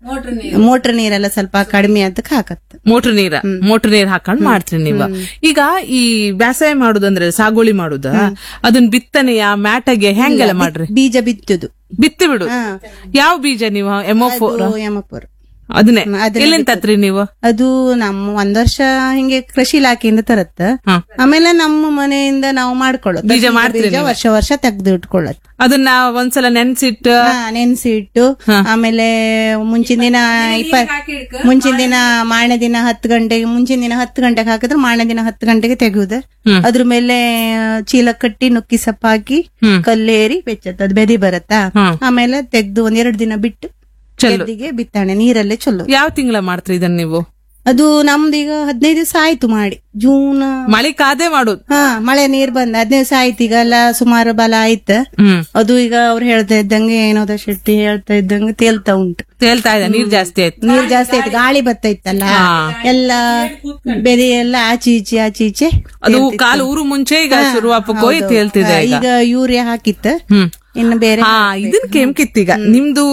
Motor ನೀರೆಲ್ಲ ಸ್ವಲ್ಪ ಕಡಿಮೆ ಅದಕ್ಕೆ ಹಾಕತ್ತ ಮೋಟರ್ ನೀರ ಮೋಟರ್ ನೀರ್ ಹಾಕೊಂಡ್ ಮಾಡ್ತೀರಿ ನೀವು ಈಗ ಈ ಬೇಸಾಯ ಮಾಡುದಂದ್ರೆ ಸಾಗುವಳಿ ಮಾಡುದ ಅದನ್ನ ಬಿತ್ತನೆಯ ಮ್ಯಾಟಗೆ ಹೆಂಗೆಲ್ಲ ಮಾಡ್ರಿ ಬೀಜ ಬಿತ್ತುದು ಬಿತ್ತಿ ಬಿಡು ಯಾವ ಬೀಜ ನೀವು ಎಮೋ ಫೋರ್ ಅದು ಯಮಪುರ ಅದನ್ನೇ ಅದನ್ನೇ ಎಲ್ಲಿಂದ ತತ್ರಿ ನೀವು ಅದು ನಮ್ಮ ಒಂದ್ ವರ್ಷ ಹಿಂಗೆ ಕೃಷಿ ಇಲಾಖೆಯಿಂದ ತರತ್ತ ಹ. ಆಮೇಲೆ ನಮ್ಮ ಮನೆಯಿಂದ ನಾವು ಮಾಡ್ಕೊಳ್ಳೋದು ಬೀಜ ಮಾಡ್ತೀರಿ ಬೀಜ ವರ್ಷ ವರ್ಷ ತೆಗ್ದು ಇಟ್ಕೊಳ್ಳೋದು ಅದನ್ನ ಒಂದ್ಸಲ ನೆನ್ಸಿಟ್ಟು ಹಾ, ನೆನ್ಸಿ ಇಟ್ಟು ಆಮೇಲೆ ಮುಂಚಿನ ದಿನ ಇಪ್ಪ ಮುಂಚಿನ ದಿನ ಮಾರನೇ ದಿನ ಹತ್ತು ಗಂಟೆಗೆ ಮುಂಚಿನ ದಿನ ಹತ್ತು ಗಂಟೆಗೆ ಹಾಕಿದ್ರೆ ಮಾರನೇ ದಿನ ಹತ್ತು ಗಂಟೆಗೆ ತೆಗೆಯುದು ಹ್ಮ್. ಅದ್ರ ಮೇಲೆ ಚೀಲ ಕಟ್ಟಿ ನುಕ್ಕಿ ಸಪ್ಪ ಹಾಕಿ ಹ್ಮ್. ಕಲ್ಲೇರಿ ಬೆಚ್ಚತ್ತ ಅದು ಬೆದಿ ಬರತ್ತಾ ಹ್ಮ್. ಆಮೇಲೆ ತೆಗ್ದು ಒಂದೆರಡು ದಿನ ಬಿಟ್ಟು ಗೆದ್ದಿಗೆ ಬಿತ್ತಾಣೆ ನೀರಲ್ಲೇ ಚೊಲ್ಲು ಯಾವ ತಿಂಗಳ ಮಾಡ್ತೀರಿ ಇದನ್ನ ನೀವು ಅದು ನಮ್ದು ಈಗ ಹದಿನೈದು ದಿವಸ ಆಯ್ತು ಮಾಡಿ ಜೂನ್ ಮಳಿ ಕಾದೆ ಮಾಡುದು ಹಾ ಮಳೆ ನೀರ್ ಬಂದ ಹದಿನೈದು ದಿವಸ ಆಯ್ತು ಈಗ ಎಲ್ಲ ಸುಮಾರು ಬಲ ಆಯ್ತು ಹ್ಮ್ ಅದು ಈಗ ಅವ್ರು ಹೇಳ್ತಾ ಇದ್ದಂಗೆ ಏನೋದ ಶೆಟ್ಟಿ ಹೇಳ್ತಾ ಇದ್ದಂಗೆ ತೇಲ್ತಾ ಉಂಟು ತೇಲ್ತಾ ಇದೆ ನೀರ್ ಜಾಸ್ತಿ ಆಯ್ತು ನೀರ್ ಜಾಸ್ತಿ ಆಯ್ತು ಗಾಳಿ ಬರ್ತೈತಲ್ಲ ಎಲ್ಲ ಬೆದೆ ಎಲ್ಲ ಆಚೆ ಈಚೆ ಆಚೆ ಈಚೆ ಅದು ಕಾಲು ಊರು ಮುಂಚೆ ಈಗ ಶುರುವಾಪಕ್ಕೆ ಹೋಗಿ ತೇಲ್ತಿದೆ ಈಗ ಈಗ ಯೂರಿಯಾ ಹಾಕಿತ್ತು ಹ್ಮ್ ಇನ್ನು ಬೇರೆ ಹಾ ಇದನ್ ಕೆಂಕಿತ್ತೀಗ ನಿಮ್ದು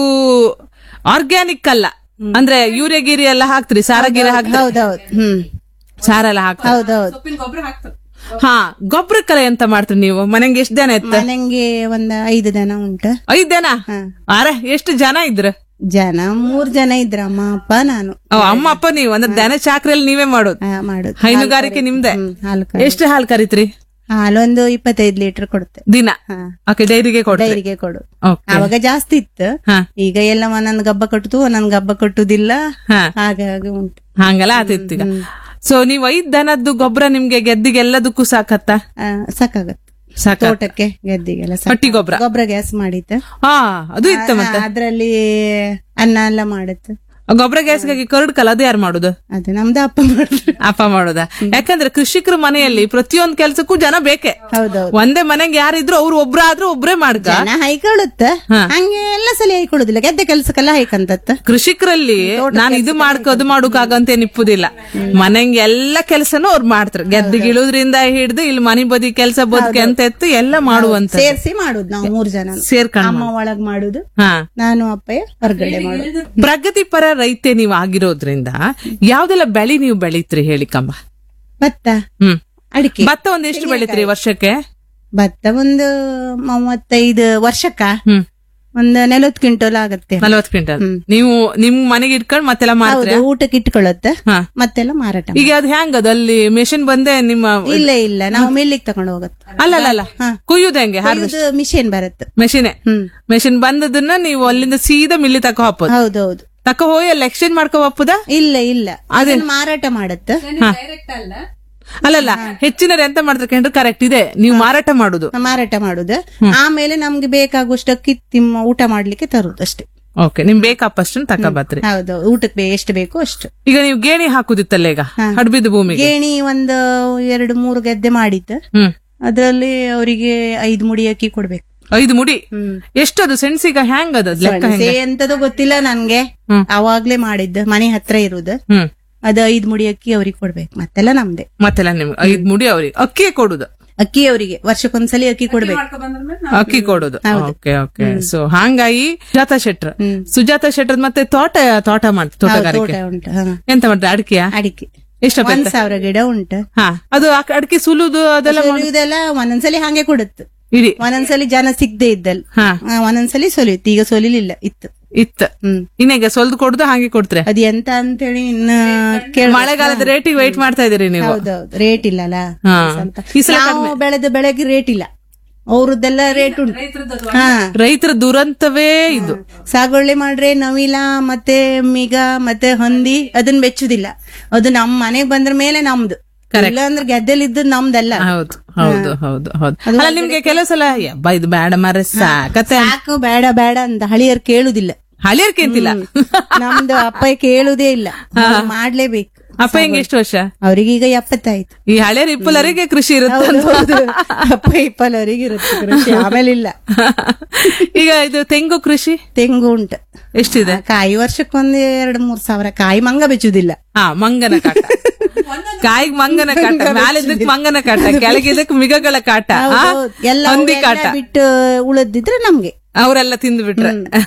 ಆರ್ಗ್ಯಾನಿಕ್ ಅಲ್ಲ ಅಂದ್ರೆ ಯೂರಿಯಾ ಗಿರಿ ಎಲ್ಲ ಹಾಕ್ತಿರಿ ಸಾರ ಗಿರ ಹಾಕ್ತಿರಿ ಹೌದೌದು ಹ್ಮ್ ಸಾರ ಎಲ್ಲ ಹಾಕ್ತಿರಿ ಹೌದೌದು ಹಾ ಗೊಬ್ಬರಕ್ಕೆಲ್ಲ ಎಂತ ಮಾಡ್ತೀರಿ ನೀವು ಮನೆಗೆ ಎಷ್ಟ್ ಜನ ಇತ್ತ ಮನೆಗೆ ಒಂದ್ ಐದು ಜನ ಉಂಟು ಐದ್ ಜನ ಅರೆ ಎಷ್ಟು ಜನ ಇದ್ರ ಜನ ಮೂರ್ ಜನ ಇದ್ರ ಅಮ್ಮ ಅಪ್ಪ ನಾನು ಅವ್ ಅಮ್ಮ ಅಪ್ಪ ನೀವು ಅಂದ್ರೆ ದನ ಚಾಕ್ರಿಯಲ್ಲಿ ನೀವೇ ಮಾಡೋದು ಆ, ಮಾಡುದು ಹೈನುಗಾರಿಕೆ ನಿಮ್ದೆ ಹ್ಮ್, ಹಾಲು ಕರಿ ಎಷ್ಟು ಹಾಲು ಕರಿತ್ರಿ ಹಾಲೊಂದು ಇಪ್ಪತ್ತೈದು ಲೀಟರ್ ಕೊಡುತ್ತೆ ದಿನ ಹಾ. ಓಕೆ ಡೈರಿಗೆ ಕೊಡ್ರಿ ಡೈರಿಗೆ ಕೊಡು ಓಕೆ ಅವಾಗ ಜಾಸ್ತಿ ಇತ್ತು ಹಾ ಈಗ ಎಲ್ಲ ಒಂದೊಂದು ಗಬ್ಬ ಕಟ್ಟುದು ಒಂದೊಂದು ಗಬ್ಬ ಕಟ್ಟುದಿಲ್ಲ ಹಾ ಹಾಗಾಗಿ ಉಂಟು ಹಂಗೆಲ್ಲ ಆತಿತ್ತು ಈಗ ಸೊ ನೀವ್ ಐದ್ ದನದ್ದು ಗೊಬ್ಬರ ನಿಮ್ಗೆ ಗೆದ್ದಿಗೆ ಎಲ್ಲದಕ್ಕೂ ಸಾಕತ್ತ ಆ, ಸಾಕಾಗತ್ತೆ ಸಾಕ ತೋಟಕ್ಕೆ ಗೆದ್ದಿಗೆಲ್ಲ ಸಾಕು. ಹಟ್ಟಿ ಗೊಬ್ಬರ ಗೊಬ್ಬರ ಗ್ಯಾಸ್ ಮಾಡಿತ್ತು ಹಾ ಅದು ಇತ್ತ ಮತ್ತೆ ಅದ್ರಲ್ಲಿ ಅನ್ನ ಎಲ್ಲ ಮಾಡುತ್ತೆ ಗೊಬ್ಬರ ಗ್ಯಾಸ್ಗಾಗಿ ಕರಡ್ಕಲ್ಲ ಅದು ಯಾರು ಮಾಡುದು ಅದು ನಮ್ದು ಅಪ್ಪ ಮಾಡಿದ್ರು ಅಪ್ಪ ಮಾಡುದ ಯಾಕಂದ್ರೆ ಕೃಷಿಕರ ಮನೆಯಲ್ಲಿ ಪ್ರತಿಯೊಂದ್ ಕೆಲ್ಸಕ್ಕೂ ಜನ ಬೇಕೆ ಹೌದೌದು ಒಂದೇ ಮನೆಗೆ ಯಾರಿದ್ರು ಅವ್ರು ಒಬ್ರಾದ್ರೂ ಒಬ್ರೇ ಮಾಡ್ಕ ಜನ ಹೈಕೊಳ್ಳುತ್ತ ಹಂಗೆ ಎಲ್ಲ ಸಲ ಹೈಕೊಳ್ಳುದಿಲ್ಲ ಗೆದ್ದೆ ಕೆಲ್ಸಕ್ಕೆಲ್ಲ ಹೈಕಂತತ್ತ ಕೃಷಿಕರಲ್ಲಿ ನಾನು ಇದು ಮಾಡ್ಕೊ ಅದು ಮಾಡೋಕಾಗಂತ ನಿಪ್ಪುದಿಲ್ಲ ಮನೆಗೆ ಎಲ್ಲ ಕೆಲಸನೂ ಅವ್ರು ಮಾಡ್ತಾರೆ ಗೆದ್ದಿಗಿಳುದ್ರಿಂದ ಹಿಡ್ದು ಇಲ್ಲಿ ಮನೆ ಬದಿ ಕೆಲಸ ಬದುಕೆ ಅಂತ ಎತ್ತು ಎಲ್ಲ ಮಾಡುವಂತ ಸೇರ್ಸಿ ಮಾಡುದು ನಾವು ಮೂರ್ ಜನ ಸೇರ್ಕೊಂಡ್ ಅಮ್ಮ ಒಳಗ್ ಮಾಡುದು ಹಾ ನಾನು ಅಪ್ಪಯ್ಯ ಹೊರಗಡೆ ಮಾಡುದು ಪ್ರಗತಿಪರ ರೈತೆ ನೀವು ಆಗಿರೋದ್ರಿಂದ ಯಾವ್ದೆಲ್ಲ ಬೆಳಿ ನೀವು ಬೆಳಿತ್ರಿ ಹೇಳಿ ಕಂಬ ಭತ್ತ ಹ್ಮ್ ಅಡಿಕೆ ಭತ್ತ ಒಂದ್ ಎಷ್ಟು ಬೆಳಿತ್ರಿ ವರ್ಷಕ್ಕೆ ಭತ್ತ ಒಂದು ಮೂವತ್ತೈದು ವರ್ಷಕ್ಕ ಹ್ಮ್ ಒಂದು ನಲವತ್ತು ಕ್ವಿಂಟಲ್ ಆಗತ್ತೆ ನಲ್ವತ್ ಕ್ವಿಂಟಲ್ ನೀವು ನಿಮ್ ಮನೆಗೆ ಇಟ್ಕೊಂಡ್ ಮತ್ತೆಲ್ಲ ಮಾಡ್ತೀರಿ ಹೌದು ಊಟಕ್ಕೆ ಇಟ್ಕೊಳ್ಳುತ್ತೆ ಹಾ ಮತ್ತೆಲ್ಲ ಮಾರಾಟ ಮಾಡಿ. ಈಗ ಅದ್ ಹೆಂಗ್ ಅದು ಅಲ್ಲಿ ಮೆಷಿನ್ ಬಂದೆ ನಿಮ್ಮ ಇಲ್ಲ ಇಲ್ಲ ನಾವು ಮಿಲ್ಲಿಗೆ ತಗೊಂಡು ಹೋಗುತ್ತೆ ಅಲ್ಲ ಅಲ್ಲ ಅಲ್ಲ ಕುಯ್ಯುದ ಹೆಂಗೆ ಇದು ಮಿಷಿನ್ ಬರುತ್ತೆ ಮೆಷಿನೇ ಹ್ಮ್ ಮೆಷಿನ್ ಬಂದದನ್ನ ನೀವು ಅಲ್ಲಿಂದ ಸೀದಾ ಮಿಲ್ಲಿ ತಕೋ ಹಾಕೋದು ಹೌದೌದು ತಕ ಹೋಗಿ ಅಲ್ಲಿ ಎಕ್ಸ್ಚೇಂಜ್ ಮಾಡ್ಕೋ ಹಾಪುದ ಇಲ್ಲ ಇಲ್ಲ ಅದನ್ನ ಮಾರಾಟ ಮಾಡುತ್ತೆ ಅಲ್ಲಲ್ಲ ಹೆಚ್ಚಿನರು ಎಂತ ಮಾಡ್ತಾರೆ ಕಂಡ್ರೆ ಕರೆಕ್ಟ್ ಇದೆ ನೀವು ಮಾರಾಟ ಮಾಡುದು ಮಾರಾಟ ಮಾಡುದು ಆಮೇಲೆ ನಮ್ಗೆ ಬೇಕಾಗುವಷ್ಟು ಅಕ್ಕಿ ತಿಮ್ಮ ಊಟ ಮಾಡ್ಲಿಕ್ಕೆ ತರುದು ಅಷ್ಟೇ ಓಕೆ ನಿಮ್ ಬೇಕಪ್ಪಷ್ಟನ್ ತಕ ಬತ್ರಿ ಹೌದು ಊಟಕ್ಕೆ ಬೇ- ಎಷ್ಟು ಬೇಕು ಅಷ್ಟು ಈಗ ನೀವು ಗೇಣಿ ಹಾಕುದಿತ್ತಲ್ಲ ಈಗ ಹಡ್ಬಿದ್ದು ಭೂಮಿಗೆ ಗೇಣಿ ಒಂದು ಎರಡು ಮೂರು ಗದ್ದೆ ಮಾಡಿತ್ತು ಹ್ಮ್ ಅದ್ರಲ್ಲಿ ಅವರಿಗೆ ಐದು ಮುಡಿ ಅಕ್ಕಿ ಕೊಡ್ಬೇಕು ಐದು ಮುಡಿ ಹ್ಮ್ ಎಷ್ಟದು ಸೆಣಸಿಗ ಹ್ಯಾಂಗ್ ಅದ ಲೆಕ್ಕ ಹೆಂಗ ಸೆ ಎಂತದೋ ಗೊತ್ತಿಲ್ಲ ನನ್ಗೆ ಹ್ಮ್. ಅವಾಗ್ಲೇ ಮಾಡಿದ್ದ ಮನೆ ಹತ್ರ ಇರುದು ಹ್ಮ್ ಅದು ಐದ್ ಮುಡಿ ಅಕ್ಕಿ ಅವ್ರಿಗೆ ಕೊಡ್ಬೇಕು ಮತ್ತೆಲ್ಲ ನಮ್ದೆ ಮತ್ತೆಲ್ಲ ನಿಮ್ಗೆ ಐದ್ ಮುಡಿ ಅವ್ರಿಗೆ ಅಕ್ಕಿ ಕೊಡುದು ಅಕ್ಕಿ ಅವರಿಗೆ ವರ್ಷಕ್ಕೊಂದ್ಸಲಿ ಅಕ್ಕಿ ಕೊಡ್ಬೇಕು ಅಕ್ಕಿ ಕೊಡುದು ಓಕೆ ಓಕೆ ಸೊ ಹಂಗಾಗಿ ಸುಜಾತ ಶೆಟ್ರ್ ಹ್ಮ್. ಸುಜಾತ ಶೆಟ್ರ್ ಮತ್ತೆ ತೋಟ ತೋಟ ಮಾಡ್ತೀವಿ ತೋಟಗಾರಿಕೆ ತೋಟ ಉಂಟು ಹಾ. ಎಂತ ಮಾಡ್ತಾರೆ ಅಡಿಕೆಯ ಅಡಿಕೆ ಎಷ್ಟು ಒಂದ್ ಸಾವಿರ ಗಿಡ ಉಂಟು ಹಾ ಅದು ಆ- ಅಡಿಕೆ ಸುಲುದು ಅದೆಲ್ಲ ಮಾಡ್- ಇದೆಲ್ಲ ಒಂದೊಂದ್ಸಲಿ ಹಂಗೆ ಕೊಡುತ್ತೆ ಇಡಿ ಒಂದೊಂದ್ಸಲಿ ಜನ ಸಿಗದೆ ಇದ್ದಲ್ ಹಾ ಆ, ಒಂದೊಂದ್ಸಲಿ ಸೊಲಿಯುತ್ತೆ ಈಗ ಸೊಲಿಲಿಲ್ಲ ಇತ್ತು ಇತ್ತ ಹ್ಮ್ ಇನ್ನೀಗ ಸೊಲ್ದು ಕೊಡುದು ಹಾಗೆ ಕೊಡ್ತಾರೆ ಅದ್ ಎಂತ ಅಂತೇಳಿ ಇನ್ನ ಕೇಳ ಮಳೆಗಾಲದ ರೇಟಿಗೆ ವೆಯ್ಟ್ ಮಾಡ್ತಾ ಇದೀರಿ ನೀವು ಹೌದೌದು ರೇಟ್ ಇಲ್ಲಲ್ಲ ಹಾ ಸ್ವಲ್ಪ. ಈ ಸಲ ನಾವು ಬೆಳೆದ ಬೆಳೆಗೆ ರೇಟ್ ಇಲ್ಲ ಅವ್ರದ್ದೆಲ್ಲ ರೇಟ್ ಉಂಟು ಹಾ ರೈತರ ದುರಂತವೇ ಇದು ಸಾಗುವಳಿ ಮಾಡ್ರೆ ನವಿಲ ಮತ್ತೆ ಮಿಗ ಮತ್ತೆ ಹಂದಿ ಅದನ್ನ ಬೆಚ್ಚುದಿಲ್ಲ ಅದು ನಮ್ ಮನೆಗ್ ಬಂದ್ರ ಮೇಲೆ ನಮ್ದು ಇಲ್ಲ ಅಂದ್ರೆ ಗೆದ್ದೆಲ್ ಇದ್ದು ನಮ್ದಲ್ಲ ಹೌದು ಹೌದು ಹೌದು ಹೌದು ಅಲ್ಲ ನಿಮ್ಗೆ ಕೆಲವು ಸಲ ಯಬ್ಬಾ ಇದು ಬೇಡ ಮಾರ ಸಾಕತ್ತೆ ಸಾಕು ಬೇಡ ಬೇಡ ಅಂತ ಹಳಿಯರ್ ಕೇಳುದಿಲ್ಲ ಹಳಿಯರ್ಕೆಂತಿಲ್ಲ ನಮ್ದು ಅಪ್ಪ ಕೇಳುದೇ ಇಲ್ಲ ಅವ್ರು ಮಾಡ್ಲೇಬೇಕು ಅಪ್ಪ ಹಿಂಗೆ ಎಷ್ಟು ವರ್ಷ ಅವ್ರಿಗೆ ಈಗ ಎಪ್ಪತ್ತಾಯ್ತು ಈ ಹಳೆಯರ್ ಇಪ್ಪಲರಿಗೆ ಕೃಷಿ ಇರುತ್ತೆ ಹೌದು. ಅಪ್ಪ ಇಪ್ಪಲವರಿಗೆ ಇರುತ್ತೆ ಕೃಷಿ ಆಮೇಲೆ ಇಲ್ಲ ಈಗ ಇದು ತೆಂಗು ಕೃಷಿ ತೆಂಗು ಉಂಟು ಎಷ್ಟಿದೆ ಕಾಯಿ ವರ್ಷಕ್ಕೊಂದ್ ಎರಡ್ ಮೂರ್ ಸಾವಿರ ಕಾಯಿ ಮಂಗ ಬೆಚ್ಚುದಿಲ್ಲ ಹಾ ಮಂಗನ ಕಾಟ ಕಾಯಿಗ್ ಮಂಗನ ಕಾಟ ಮ್ಯಾಲಿದ್ದಕ್ ಮಂಗನ ಕಾಟ ಕೆಳಗಿದ್ದಕ್ ಮಿಗಗಳ ಕಾಟ ಆ? ಹೌದು. ಎಲ್ಲ ಹಂದಿ ಅವೆಲ್ಲ ಕಾಟ ಬಿಟ್ಟು ಉಳಿದಿದ್ರೆ ನಮ್ಗೆ ಅವರೆಲ್ಲ ತಿಂದು ಬಿಟ್ರೆ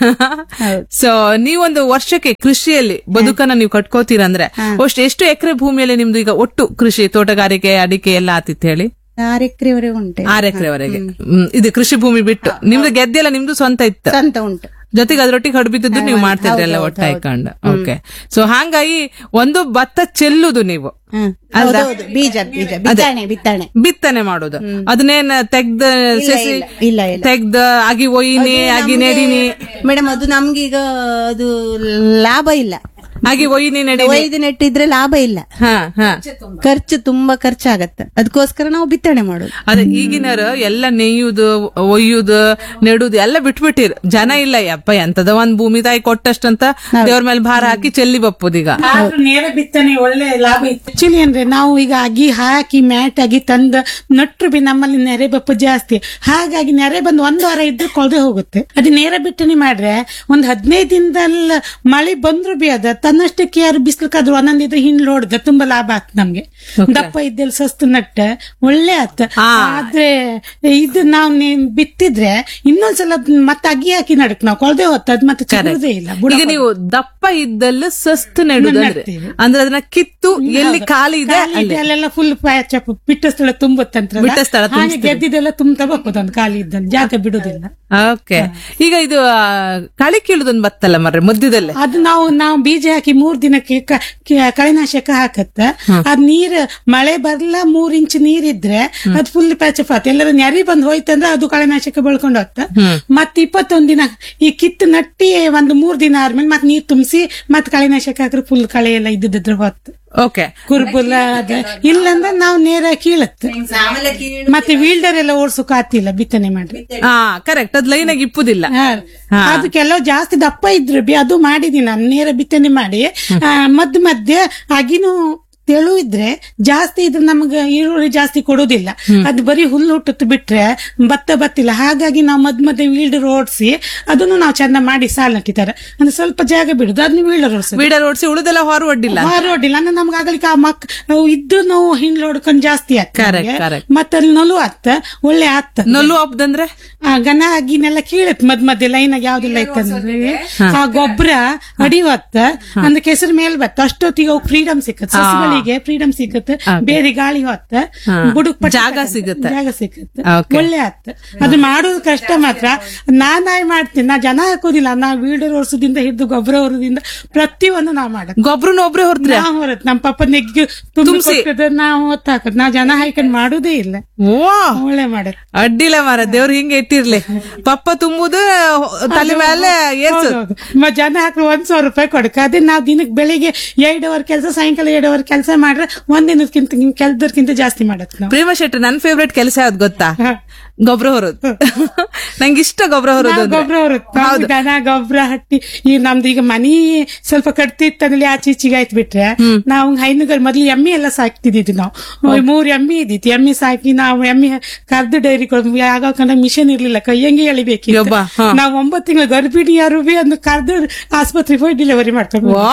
ಸೊ ನೀವೊಂದು ವರ್ಷಕ್ಕೆ ಕೃಷಿಯಲ್ಲಿ ಬದುಕನ್ನ ನೀವು ಕಟ್ಕೋತೀರಂದ್ರೆ ಅಷ್ಟು ಎಷ್ಟು ಎಕರೆ ಭೂಮಿಯಲ್ಲಿ ನಿಮ್ದು ಈಗ ಒಟ್ಟು ಕೃಷಿ ತೋಟಗಾರಿಕೆ ಅಡಿಕೆ ಎಲ್ಲ ಆತಿತ್ತು ಹೇಳಿ ಆರು ಎಕರೆವರೆಗೆ ಉಂಟು ಆರು ಎಕರೆವರೆಗೆ ಹ್ಮ್ ಇದು ಕೃಷಿ ಭೂಮಿ ಬಿಟ್ಟು ನಿಮ್ದು ಗೆದ್ದೆ ಎಲ್ಲ ನಿಮ್ದು ಸ್ವಂತ ಇತ್ತು ಸ್ವಂತ ಉಂಟು ಜೊತೆಗೆ ಅದ್ರೊಟ್ಟಿಗೆ ಹಡಬಿದ್ದು ನೀವು ಮಾಡ್ತಿದ್ರಿ ಎಲ್ಲ ಒಟ್ಟಾಯ್ಕೊಂಡು ಓಕೆ ಸೊ ಹಾಗಾಗಿ ಒಂದು ಭತ್ತ ಚೆಲ್ಲುದು ನೀವು ಹ್ಮ್. ಹೌದೌದು ಬೀಜ ಬೀಜ ಬಿತ್ತನೆ ಬಿತ್ತನೆ ಬಿತ್ತನೆ ಮಾಡೋದು ಅದನ್ನೇನ್ ತೆಗ್ದ ಸಸಿ ಇಲ್ಲ, ಇಲ್ಲ ಇಲ್ಲ ತೆಗ್ದ ಆಗಿ ಒಯ್ಯಿನಿ ಆಗಿ ನೆಡಿನಿ ಮೇಡಮ್ ಅದು ನಮ್ಗೀಗ ಅದು ಲಾಭ ಇಲ್ಲ ಆಗಿ ಒಯ್ಯಿನಿ ನೆಡಿ ಒಯ್ದು ನೆಟ್ಟಿದ್ರೆ ಲಾಭ ಇಲ್ಲ ಹಾ ಹಾ ಖರ್ಚು ತುಂಬಾ ಖರ್ಚಾಗತ್ತೆ ಅದಕ್ಕೋಸ್ಕರ ನಾವು ಬಿತ್ತನೆ ಮಾಡೋದು ಅದೇ ಈಗಿನರು ಎಲ್ಲ ನೆಯ್ಯುದು ಒಯ್ಯುದು ನೆಡುದು ಎಲ್ಲ ಬಿಟ್ಬಿಟ್ಟಿರ್ ಜನ ಇಲ್ಲ ಯಪ್ಪ ಎಂತದ ಒಂದ್ ಭೂಮಿ ತಾಯಿ ಕೊಟ್ಟಷ್ಟಂತ ದೇವ್ರ ಮೇಲೆ ಭಾರ ಹಾಕಿ ಚೆಲ್ಲಿ ಬಪ್ಪುದೀಗ ಆದ್ರೂ ನೇರ ಬಿತ್ತನೆ ಒಳ್ಳೆ ಲಾಭ ಇತ್ತು ಆಕ್ಚುಲಿ ಅಂದ್ರೆ ನಾವು ಈಗ ಅಗಿ ಹಾಕಿ ಮ್ಯಾಟ್ ಆಗಿ ತಂದ ನಟ್ರು ಬಿ ನಮ್ಮಲ್ಲಿ ನೆರೆ ಬಪ್ಪು ಜಾಸ್ತಿ ಹಾಗಾಗಿ ನೆರೆ ಬಂದು ಒಂದು ವಾರ ಇದ್ರೆ ಕೊಳದೆ ಹೋಗುತ್ತೆ ಅದು ನೇರ ಬಿತ್ತನೆ ಮಾಡ್ರೆ ಒಂದ್ ಹದಿನೈದು ದಿನದಲ್ಲ ಮಳೆ ಬಂದ್ರು ಬಿ ಅದ ತನ್ನಷ್ಟಕ್ಕೆ ಯಾರು ಬಿಸ್ಲಕ್ಕಾದ್ರು ಒಂದೊಂದ್ ಇದ್ರೆ ಹಿಂಡ್ಲು ಹೊಡೆದ ತುಂಬಾ ಲಾಭ ಆತ್ ನಮ್ಗೆ ದಪ್ಪ ಇದ್ದೆಲ್ಲ ಸಸ್ತು ನಟ್ಟ ಒಳ್ಳೆ ಆತ ಆದ್ರೆ ಇದು ನಾವು ಬಿತ್ತಿದ್ರೆ ಇನ್ನೊಂದ್ಸಲ ಮತ್ತೆ ಅಗಿ ಹಾಕಿ ನಡಕ್ ನಾವು ಕೊಳದೆ ಹೊತ್ತ ಅದ್ ಮತ್ತೆ ಚಿಗುರುದೇ ಇಲ್ಲ ಬುಡ ಈಗ ನೀವು ದಪ್ಪ ಇದ್ದಲ್ಲ ಸಸ್ತು ನೆಡುದು ಅಂದ್ರೆ ಅಂದ್ರೆ ಅದನ್ನ ಕಿತ್ತು ಎಲ್ಲಿ ಖಾಲಿ ಇದೆ ಖಾಲಿ ಇದೆ, ಅಲ್ಲೆಲ್ಲ ಫುಲ್ ಚಪ್ಪ ಬಿಟ್ಟ ಸ್ಥಳ ತುಂಬುತ್ತಂತ್ರ ಬಿಟ್ಟ ಸ್ಥಳ ಹಾಗೆ ಗೆದ್ದಿದ್ದೆಲ್ಲ ತುಂಬ ಒಂದು ಖಾಲಿ ಇದ್ದಲ್ಲಿ ಜಾಗ ಬಿಡುದಿಲ್ಲ ಓಕೆ ಈಗ ಇದು ಆ, ಕಳಿ ಕೀಳುದೊಂದು ಬತ್ತಲ್ಲ ಮರ್ರೆ ಮಧ್ಯದಲ್ಲೇ ಅದು ನಾವು ನಾವು ಬೀಜ ಹಾಕಿ ಮೂರ್ ದಿನಕ್ಕೆ ಕ- ಕ- ಕಳೆನಾಶಕ ಹಾಕತ್ತ ಅದ್ ನೀರ್ ಮಳೆ ಬರ್ಲ ಮೂರ್ ಇಂಚ್ ನೀರಿದ್ರೆ ಅದ್ ಫುಲ್ ಪ್ಯಾಚಪ್ ಆತ ಎಲ್ಲರೂ ನೆರಿ ಬಂದ್ ಹೋಯ್ತಂದ್ರೆ ಅದು ಕಳೆನಾಶಕ ಬೆಳ್ಕೊಂಡು ಹೋಗ್ತ ಮತ್ ಇಪ್ಪತ್ತೊಂದ್ ದಿನ ಈ ಕಿತ್ತು ನಟ್ಟಿ ಒಂದು ಮೂರ್ ದಿನ ಆದ್ಮೇಲೆ ಮತ್ ನೀರ್ ತುಂಬಿಸಿ ಮತ್ ಕಳೆನಾಶಕ ಹಾಕ್ರೆ ಫುಲ್ ಕಳೆ ಎಲ್ಲ ಇದ್ದಿದ್ರ ಹೊತ್ತು ಓಕೆ ಕುರ್ಬುಲ ಅದ ಇಲ್ಲಂದ್ರೆ ನಾವು ನೇರ ಕೀಳತ್ತೆ ಮತ್ತೆ ವೀಲ್ಡರ್ ಎಲ್ಲ ಓಡ್ಸೋಕ್ ಆತಿಲ್ಲ ಬಿತ್ತನೆ ಮಾಡ್ರಿ ಹಾ ಕರೆಕ್ಟ್ ಅದ್ ಲೈನ್ ಆಗಿ ಇಪ್ಪುದಿಲ್ಲ ಹಾ. ಅದು ಕೆಲವು ಜಾಸ್ತಿ ದಪ್ಪ ಇದ್ರು ಬಿ ಅದು ಮಾಡಿದೀನಿ ನಾನು ನೇರ ಬಿತ್ತನೆ ಮಾಡಿ ಆ, ಮಧ್ಯ ಮಧ್ಯೆ ಅಗಿನೂ ತೆಳು ಇದ್ರೆ ಜಾಸ್ತಿ ಇದ್ರೆ ನಮ್ಗೆ ಈರುಳ್ಳಿ ಜಾಸ್ತಿ ಕೊಡುದಿಲ್ಲ ಅದು ಬರೀ ಹುಲ್ಲು ಹುಟ್ಟುತ್ತು ಬಿಟ್ರೆ ಭತ್ತ ಬತ್ತಿಲ್ಲ ಹಾಗಾಗಿ ನಾವು ಮಧ್ಯ ಮಧ್ಯೆ ವೀಲ್ಡರ್ ಓಡಿಸಿ ಅದನ್ನು ನಾವು ಚೆಂದ ಮಾಡಿ ಸಾಲ್ ನಟ್ಟಿದ್ದಾರೆ ಅಂದ್ರೆ ಸ್ವಲ್ಪ ಜಾಗ ಬಿಡುದು ಅದನ್ನ ವೀಲ್ಡರ್ ಓಡಿಸೋದು ವೀಡರ್ ಓಡಿಸಿ ಉಳಿದೆಲ್ಲ ಹೊರ ಒಡ್ಡಿಲ್ಲ ಹೊರಡಿಲ್ಲ ಅಂದ್ರೆ ನಮ್ಗೆ ಆಗ್ಲಿಕ್ಕೆ ಆ ಮಕ್ ನಾವು ಇದ್ದು ನಾವು ಹಿಂಡ್ಲು ಹೊಡ್ಕೊಂಡ್ ಜಾಸ್ತಿ Correct, ಆಗ್ತದೆ correct. ಮತ್ತೆ ಅಲ್ಲಿ ನಲು ಆತ್ತ ಒಳ್ಳೆ ಆತ್ತ ನೊಲ್ಲು ಹಬ್ಬದಂದ್ರೆ ಆ ಗನ ಆಗಿನೆಲ್ಲ ಕೀಳತ್ ಮದ್ ಮಧ್ಯ ಲೈನ್ ಆಗಿ ಯಾವ್ದೆಲ್ಲ ಇತ್ತಂದ್ರೆ ಆ ಗೊಬ್ಬರ ಅಡಿವತ್ತ ಅಂದ್ರೆ ಕೆಸರು ಮೇಲ್ ಬತ್ತ ಅಷ್ಟೊತ್ತಿಗೆ ಅವು ಫ್ರೀಡಮ್ ಸಿಕ್ಕತ್ ಸಸಿಗಳಿಗೆ ಫ್ರೀಡಮ್ ಸಿಕ್ಕತ್ ಬೇರೆ ಗಾಳಿ ಹೊತ್ತ ಬುಡುಕ್ ಪಟ್ಟ ಜಾಗ ಸಿಗುತ್ತೆ. ಜಾಗ ಸಿಕ್ಕತ್ Okay. ಒಳ್ಳೆ ಆತ್ ಅದು ಮಾಡೋದು ಕಷ್ಟ ಮಾತ್ರ ನಾನಾಯ್ ಮಾಡ್ತೀನಿ ನಾ ಜನ ಹಾಕೋದಿಲ್ಲ ನಾ ವೀಡರ್ ಓಡಿಸೋದಿಂದ ಹಿಡಿದು ಗೊಬ್ಬರ ಹೊರದಿಂದ ಪ್ರತಿಯೊಂದು ನಾವ್ ಮಾಡತ್ ಗೊಬ್ರನ ಒಬ್ರೆ ಹೊರತ್ರ ನಾವ್ ಹೊರತ್ ನಮ್ಮ ಪಪ್ಪ ನೆಗ್ಗಿ ತುಂಬಿ ನಾವು ಹೊತ್ತ ಹಾಕತ್ ನಾವ್ ಜನ ಹಾಕೊಂಡ್ ಮಾಡುದೇ ಇಲ್ಲ ಓ ಒಳ್ಳೆ ಮಾಡತ್ ಅಡ್ಡಿಲ್ಲ ಮಾರ ದೇವ್ರ ಹಿಂಗೆ ಇಟ್ಟಿರ್ಲಿ ಪಪ್ಪ ತುಂಬುದು ತಲೆ ಮೇಲೆ ಏರ್ಸು ಹೌದೌದು. ಮ ಜನ ಹಾಕ್ರು ಒಂದ್ ಸಾವಿರ ರೂಪಾಯಿ ಕೊಡಕ ಅದೇ ನಾವ್ ದಿನಕ್ಕೆ ಬೆಳಿಗ್ಗೆ ಎರಡು ಅವರ್ ಕೆಲಸ ಸಾಯಂಕಾಲ ಎರಡು ಅವರ್ ಕೆಲಸ ಮಾಡ್ರೆ ಒಂದ್ ದಿನಕ್ಕಿಂತ ಕೆಲ್ಸದಕ್ಕಿಂತ ಜಾಸ್ತಿ ಮಾಡತ್ ನಾವು ಪ್ರೇಮ ಶೆಟ್ಟಿ ನನ್ ಫೇವ್ರೆಟ್ ಕೆಲಸ ಯಾವ್ದು ಗೊತ್ತಾ ಹ. ಗೊಬ್ಬರ ಹೊರೋದು ನಂಗೆ ಇಷ್ಟ ಗೊಬ್ಬರ ಹೊರೋದು ಅಂದ್ರೆ. ಗೊಬ್ಬರ ಬರುತ್ತೆ ದನ ಗೊಬ್ಬರ ಹಟ್ಟಿ ಈ ನಮ್ದು ಈಗ ಮನಿ ಸ್ವಲ್ಪ ಕಟ್ತಿತ್ತಂದ್ರೆ ಆಚೆ ಈಚೆಗೆ ಆಯ್ತು ಬಿಟ್ರೆ ನಾವು ಹೈನುಗಾರ ಮೊದ್ಲು ಎಮ್ಮೆ ಎಲ್ಲ ಸಾಕ್ತಿದ್ವಿ ನಾವು ಮೂರ್ ಎಮ್ಮೆ ಇದ್ದಿತ್ತು ಎಮ್ಮೆ ಸಾಕಿ ನಾವು ಎಮ್ಮೆ ಕರ್ದು ಡೈರಿ ಆಗ ಮಿಷನ್ ಇರ್ಲಿಲ್ಲ ಕೈಯಂಗೆ ಎಳಿಬೇಕಿತ್ತು ಯಬ್ಬಾ, ಹ. ನಾವು ಒಂಬತ್ತು ತಿಂಗಳು ಗರ್ಭಿಣಿಯರು ಬಿ ಒಂದು ಕರ್ದು ಆಸ್ಪತ್ರೆಗೆ ಹೋಗಿ ಡೆಲಿವರಿ ಮಾಡ್ಕೊಂಡು ವಾ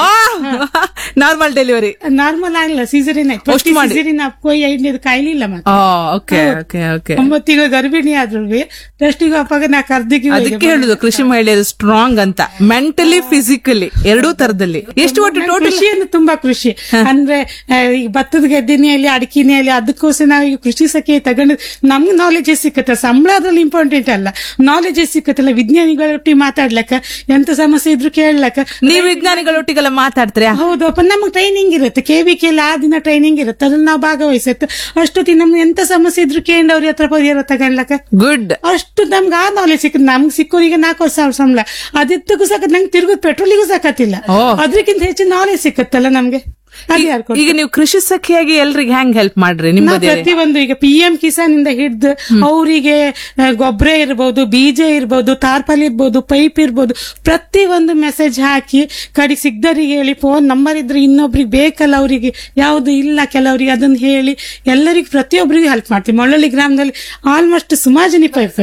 ನಾರ್ಮಲ್ ಡೆಲಿವರಿ ನಾರ್ಮಲ್ ಆಗಿಲ್ಲ ಸೀಸರಿನ್ ಆಯ್ತು ಅಷ್ಟು ಮಾಡಿ. ಸೀಸರಿನ್ ಅಪ್ಪ ಐದನೇದು ಕಾಯಿಲಿಲ್ಲ ಮತ್ತೆ ಓಕೆ ಓಕೆ ಓಕೆ ಒಂಬತ್ತು ತಿಂಗಳು ಗರ್ಭಿಣಿ ಆದ್ರು ಟೆಸ್ಟಿಗೆ ಅಪ್ಪಾಗ ನಾ ಕರ್ದಿಗೆ ಅದಕ್ಕೆ ಹೇಳುದು ಕೃಷಿ ಮಹಿಳೆಯರು ಸ್ಟ್ರಾಂಗ್ ಅಂತ ಮೆಂಟಲಿ ಫಿಸಿಕಲಿ ಎರಡೂ ತರದಲ್ಲಿ ಎಷ್ಟು ಒಟ್ಟು ಟೋಟಲ್ ಕೃಷಿ ಅಂದ್ರೆ ತುಂಬಾ ಕೃಷಿ ಅಂದ್ರೆ ಆ, ಈಗ ಭತ್ತದ ಗದ್ದೆನೆಯಲ್ಲಿ ಅಡಿಕೆನೆಯಲ್ಲಿ ಅದಕ್ಕೋಸ್ಕರ ನಾವು ಈಗ ಕೃಷಿ ಸಖಿ ತಗೊಂಡು ನಮ್ಗೆ ನಾಲೆಜ್ ಸಿಕ್ಕತ್ತೆ ಸಂಬಳ ಅದ್ರಲ್ಲಿ ಇಂಪಾರ್ಟೆಂಟ್ ಅಲ್ಲ ನಾಲೆಜ್ ಸಿಕ್ಕತ್ತಲ್ಲ ವಿಜ್ಞಾನಿಗಳೊಟ್ಟಿಗೆ ಮಾತಾಡ್ಲಕ್ಕ ಎಂತ ಸಮಸ್ಯೆ ಇದ್ರು ಕೇಳಲಕ್ಕ ನೀವು ವಿಜ್ಞಾನಿಗಳೊಟ್ಟಿಗೆಲ್ಲ ಮಾತಾಡ್ತೀರಾ ಹೌದಪ್ಪ ನಮ್ಗೆ ಟ್ರೈನಿಂಗ್ ಇರುತ್ತೆ ಕೆ ವಿ ಕೆ ಆ ದಿನ ಟ್ರೈನಿಂಗ್ ಇರುತ್ತೆ ಅದ್ರಲ್ಲಿ ನಾವು ಭಾಗವಹಿಸುತ್ತೆ ಅಷ್ಟೊತ್ತಿಗೆ ನಮ್ಗೆ ಎಂತ ಸಮಸ್ಯೆ ಇದ್ರು ಕೇಂದ್ರ ಅವ್ರ ಹತ್ರ ಪರಿಹಾರ ತಗೊಳ್ಲಕ್ಕ ಗುಡ್ ಅಷ್ಟು ನಮ್ಗೆ ಆ ನಾಲೆಜ್ ಸಿಕ್ಕದ್ ನಮ್ಗೆ ಸಿಕ್ಕೋರಿಗೆ ನಾಲ್ಕು ಸಾವಿರ ಸಂಬಳ ಅದಿತ್ತಗೂ ಸಾಕ ನಂಗೆ ತಿರುಗುದ್ ಪೆಟ್ರೋಲಿಗೂ ಸಾಕತ್ತಿಲ್ಲ ಓ. ಅದ್ರಕ್ಕಿಂತ ಹೆಚ್ಚು ನಾಲೆಜ್ ಸಿಕ್ಕತ್ತಲ್ಲ ನಮ್ಗೆ ಅದು ಯಾರು ಕೊಡ್ತಾರೆ? ಈಗ ನೀವು ಕೃಷಿ ಸಖಿಯಾಗಿ ಎಲ್ರಿಗೆ ಹೆಂಗ್ ಹೆಲ್ಪ್ ಮಾಡ್ರಿ ನಾವು ನಿಮ್ಮದೇ ಪ್ರತಿಯೊಂದು ಈಗ ಪಿ ಎಂ ಕಿಸಾನ್ ಇಂದ ಹಿಡ್ದು ಅವರಿಗೆ ಗೊಬ್ಬರ ಇರ್ಬೋದು ಬೀಜ ಇರ್ಬೋದು ತಾರ್ಪಲ್ ಇರ್ಬೋದು ಪೈಪ್ ಇರ್ಬೋದು ಪ್ರತಿಯೊಂದು ಮೆಸೇಜ್ ಹಾಕಿ ಕಡೆ ಸಿಗ್ದರಿಗೆ ಹೇಳಿ ಫೋನ್ ನಂಬರ್ ಇದ್ರೆ ಇನ್ನೊಬ್ರಿಗೆ ಬೇಕಲ್ಲ ಅವರಿಗೆ ಯಾವ್ದು ಇಲ್ಲ ಕೆಲವರಿಗೆ ಅದನ್ನ ಹೇಳಿ ಎಲ್ಲರಿಗೂ ಪ್ರತಿಯೊಬ್ಬರಿಗೂ ಹೆಲ್ಪ್ ಮಾಡ್ತೀವಿ ಮೊಳ್ಳಳ್ಳಿ ಗ್ರಾಮದಲ್ಲಿ ಆಲ್ಮೋಸ್ಟ್ ಸುಮಾರು ಜನ ಪೈಪ್